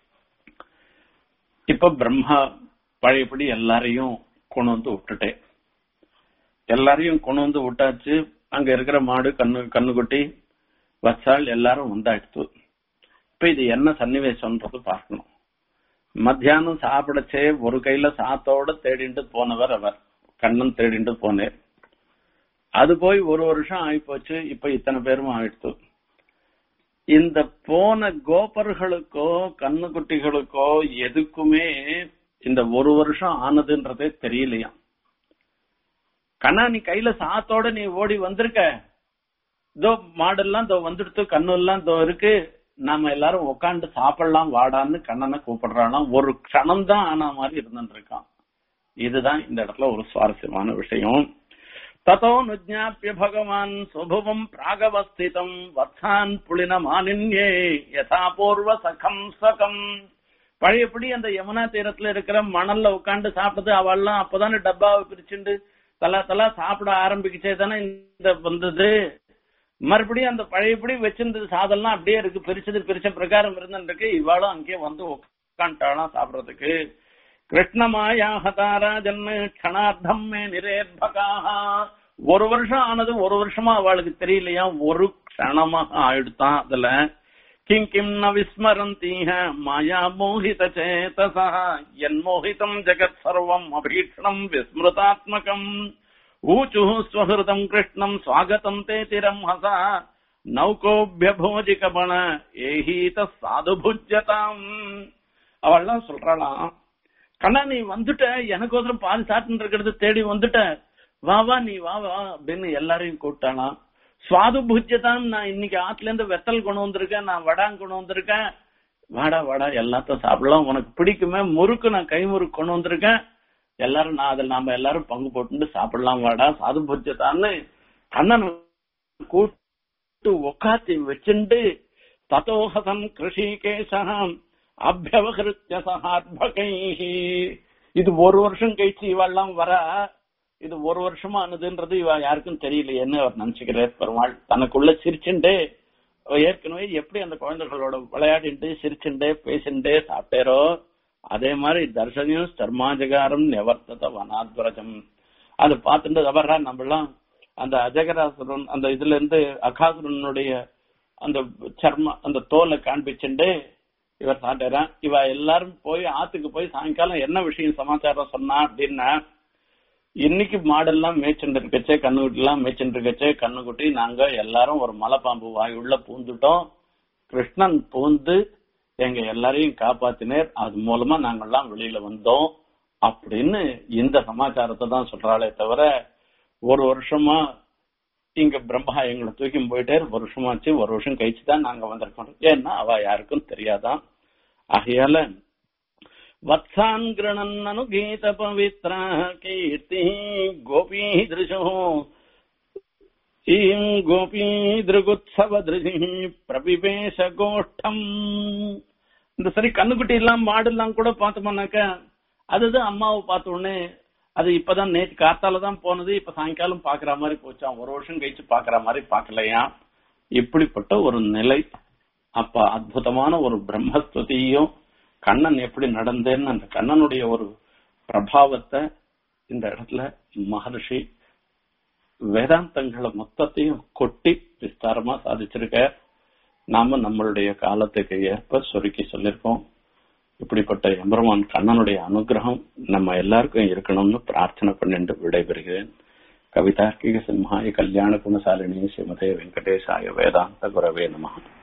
இப்ப பிரம்மா பழையபடி எல்லாரையும் கொண்டு வந்து விட்டுட்டேன் எல்லாரையும் கொண்டு வந்து விட்டாச்சு அங்க இருக்கிற மாடு கண்ணு கண்ணுக்குட்டி வச்சால் எல்லாரும் வந்தாயிடுத்து இப்ப இது என்ன சன்னிவேசம்ன்றது பார்க்கணும் மத்தியானம் சாப்பிடச்சே ஒரு கையில சாத்தோட தேடிட்டு போனவர் அவர் கண்ணன் தேடிட்டு போனேன் அது போய் ஒரு வருஷம் ஆயிப்போச்சு இப்ப இத்தனை பேரும் ஆயிடுத்து இந்த போன கோபர்களுக்கோ கண்ணுக்குட்டிகளுக்கோ எதுக்குமே இந்த ஒரு வருஷம் ஆனதுன்றதே தெரியலையாம் கண்ணா நீ கையில சாத்தோட நீ ஓடி வந்திருக்க இதோ மாடெல்லாம் இதோ வந்துடுத்து கண்ணு எல்லாம் இதோ இருக்கு நாம எல்லாரும் உட்காந்து சாப்பிடலாம் வாடான்னு கண்ணனை கூப்பிடுறானாம் ஒரு க்ஷணம் தான் ஆன மாதிரி இருந்துட்டு இருக்கான் இதுதான் இந்த இடத்துல ஒரு சுவாரஸ்யமான விஷயம் ததோ நுஜாப்பிய பகவான் சுபவம் பிராகவஸ்திதம் வத்சான் புலின மானின்யே யதா பூர்வ சகம் சகம் பழையபடி அந்த யமுனா தீரத்துல இருக்கிற மணல்ல உட்காந்து சாப்பிட்டது அவள்லாம் அப்பதானே டப்பாவை பிரிச்சுண்டு தலா தலா சாப்பிட ஆரம்பிக்கச்சே தானே இந்த வந்தது மறுபடியும் அந்த பழையபடி வச்சிருந்தது சாதம்லாம் அப்படியே இருக்கு பிரிச்சது பிரிச்ச பிரகாரம் இருந்துருக்கு இவாளும் அங்கேயே வந்து உட்காந்துட்டாலாம் சாப்பிடறதுக்கு கிருஷ்ணமாயா ஹதாராஜன் க்ஷணார்த்தம் மே நிரேர்பகாக ஒரு வருஷம் ஆனது ஒரு வருஷமா அவளுக்கு தெரியலையா ஒரு க்ஷணமாக ஆயிடுத்தான் அதுல கிம் கிம் ந விஸ்மரந்தீஹ மாயா மோகித சேதசா என் மோகிதம் ஜெகத் சர்வம் அபீக்ஷணம் விஸ்மிருதாத்மகம் ऊचुः स्वहृतम् कृष्णम् स्वागतम् ते तिरम् हसा நௌகோபியபோஜிகபண ஏஹீத சாது புஜ்யதாம் அவள்லாம் சொல்றாளாம் கண்ணா நீ வந்துட்ட எனக்கோசரம் பால் சாப்பிட்டு இருக்கிறது தேடி வந்துட்ட வா வா நீ வா வா அப்படின்னு எல்லாரையும் கூப்பிட்டாலாம் சுவாது புஜ்யதாம் நான் இன்னைக்கு ஆத்துல இருந்து வெத்தல் கொண்டு வந்திருக்கேன் நான் வடாங் கொண்டு வந்திருக்கேன் வாடா வாடா எல்லாத்தையும் சாப்பிடலாம் உனக்கு பிடிக்குமே முறுக்கு நான் கை முறுக்கு கொண்டு வந்திருக்கேன் எல்லாரும் நான் அதில் நாம எல்லாரும் பங்கு போட்டு சாப்பிடலாம் வாடா சாது புஜ்ஜதான்னு கண்ணன் கூட்டு உக்காத்தி வச்சுண்டு ததோஹசம் கிருஷிகேசம் அபியவகிருத்திய சகாத்பகை இது ஒரு வருஷம் கழிச்சு இவெல்லாம் வர இது ஒரு வருஷமா ஆனதுன்றது இவ யாருக்கும் தெரியலையேன்னு அவர் நினைச்சுக்கிறார் பெருமாள் தனக்குள்ள சிரிச்சுண்டு ஏற்கனவே எப்படி அந்த குழந்தைகளோட விளையாடிட்டு சிரிச்சுண்டே பேசிண்டே சாப்பிட்டேரோ அதே மாதிரி தர்சனியும் சர்மாஜகாரம் நிவர்த்தத வனாத்வரஜம் அதை பார்த்துட்டு அவரா நம்மளாம் அந்த அஜகராசுரன் அந்த இதுல இருந்து அகாசுரனுடைய அந்த சர்ம அந்த தோலை காண்பிச்சுண்டு இவர் சாப்பிட்டாரான் இவ எல்லாரும் போய் ஆத்துக்கு போய் சாயங்காலம் என்ன விஷயம் சமாச்சாரம் சொன்னா அப்படின்னா இன்னைக்கு மாடெல்லாம் மேய்ச்சுட்டு இருக்கச்சே கண்ணுக்குட்டி எல்லாம் மேய்ச்சுட்டு இருக்கச்சே கண்ணுக்குட்டி நாங்க எல்லாரும் ஒரு மலைப்பாம்பு வாய் உள்ள பூந்துட்டோம் கிருஷ்ணன் பூந்து எங்க எல்லாரையும் காப்பாத்தினேர் அது மூலமா நாங்கெல்லாம் வெளியில வந்தோம் அப்படின்னு இந்த சமாச்சாரத்தை தான் சொல்றாளே தவிர ஒரு வருஷமா இங்க பிரம்மா எங்களை தூக்கி போயிட்டே ஒரு வருஷமாச்சு ஒரு வருஷம் கழிச்சு தான் நாங்க வந்திருக்கோம் ஏன்னா அவ யாருக்கும் தெரியாதான் ஆகையால வத்சான் கிரணன் கீத பவித்ரா கீர்த்தி கோபீதிருஷோ ஈம் கோபீதிருகுத்சவ திருஷி பிரபிபேஷ கோஷ்டம் இந்த சரி கண்ணுக்குட்டி எல்லாம் மாடெல்லாம் கூட பார்த்தோம்னாக்கா அதுதான் அம்மாவை பார்த்த உடனே அது இப்பதான் நேற்று காத்தால தான் போனது இப்ப சாயங்காலம் பாக்குற மாதிரி போச்சான் ஒரு வருஷம் கழிச்சு பாக்குற மாதிரி பாக்கலையா இப்படிப்பட்ட ஒரு நிலை அப்ப அற்புதமான ஒரு பிரம்மஸ்துதியும் கண்ணன் எப்படி நடந்தேன்னு அந்த கண்ணனுடைய ஒரு பிரபாவத்தை இந்த இடத்துல மகர்ஷி வேதாந்தங்களை மொத்தத்தையும் கொட்டி விஸ்தாரமா சாதிச்சிருக்க நாம நம்மளுடைய காலத்துக்கு ஏற்ப சுருக்கி சொல்லியிருக்கோம் இப்படிப்பட்ட எம்பெருமான் கண்ணனுடைய அனுகிரகம் நம்ம எல்லாருக்கும் இருக்கணும்னு பிரார்த்தனை பண்ணிட்டு விடைபெறுகிறேன் கவிதார்க்கிக சிம்ஹாய கல்யாண குணசாலினி ஸ்ரீமதே வெங்கடேசாய வேதாந்த குரவே நமः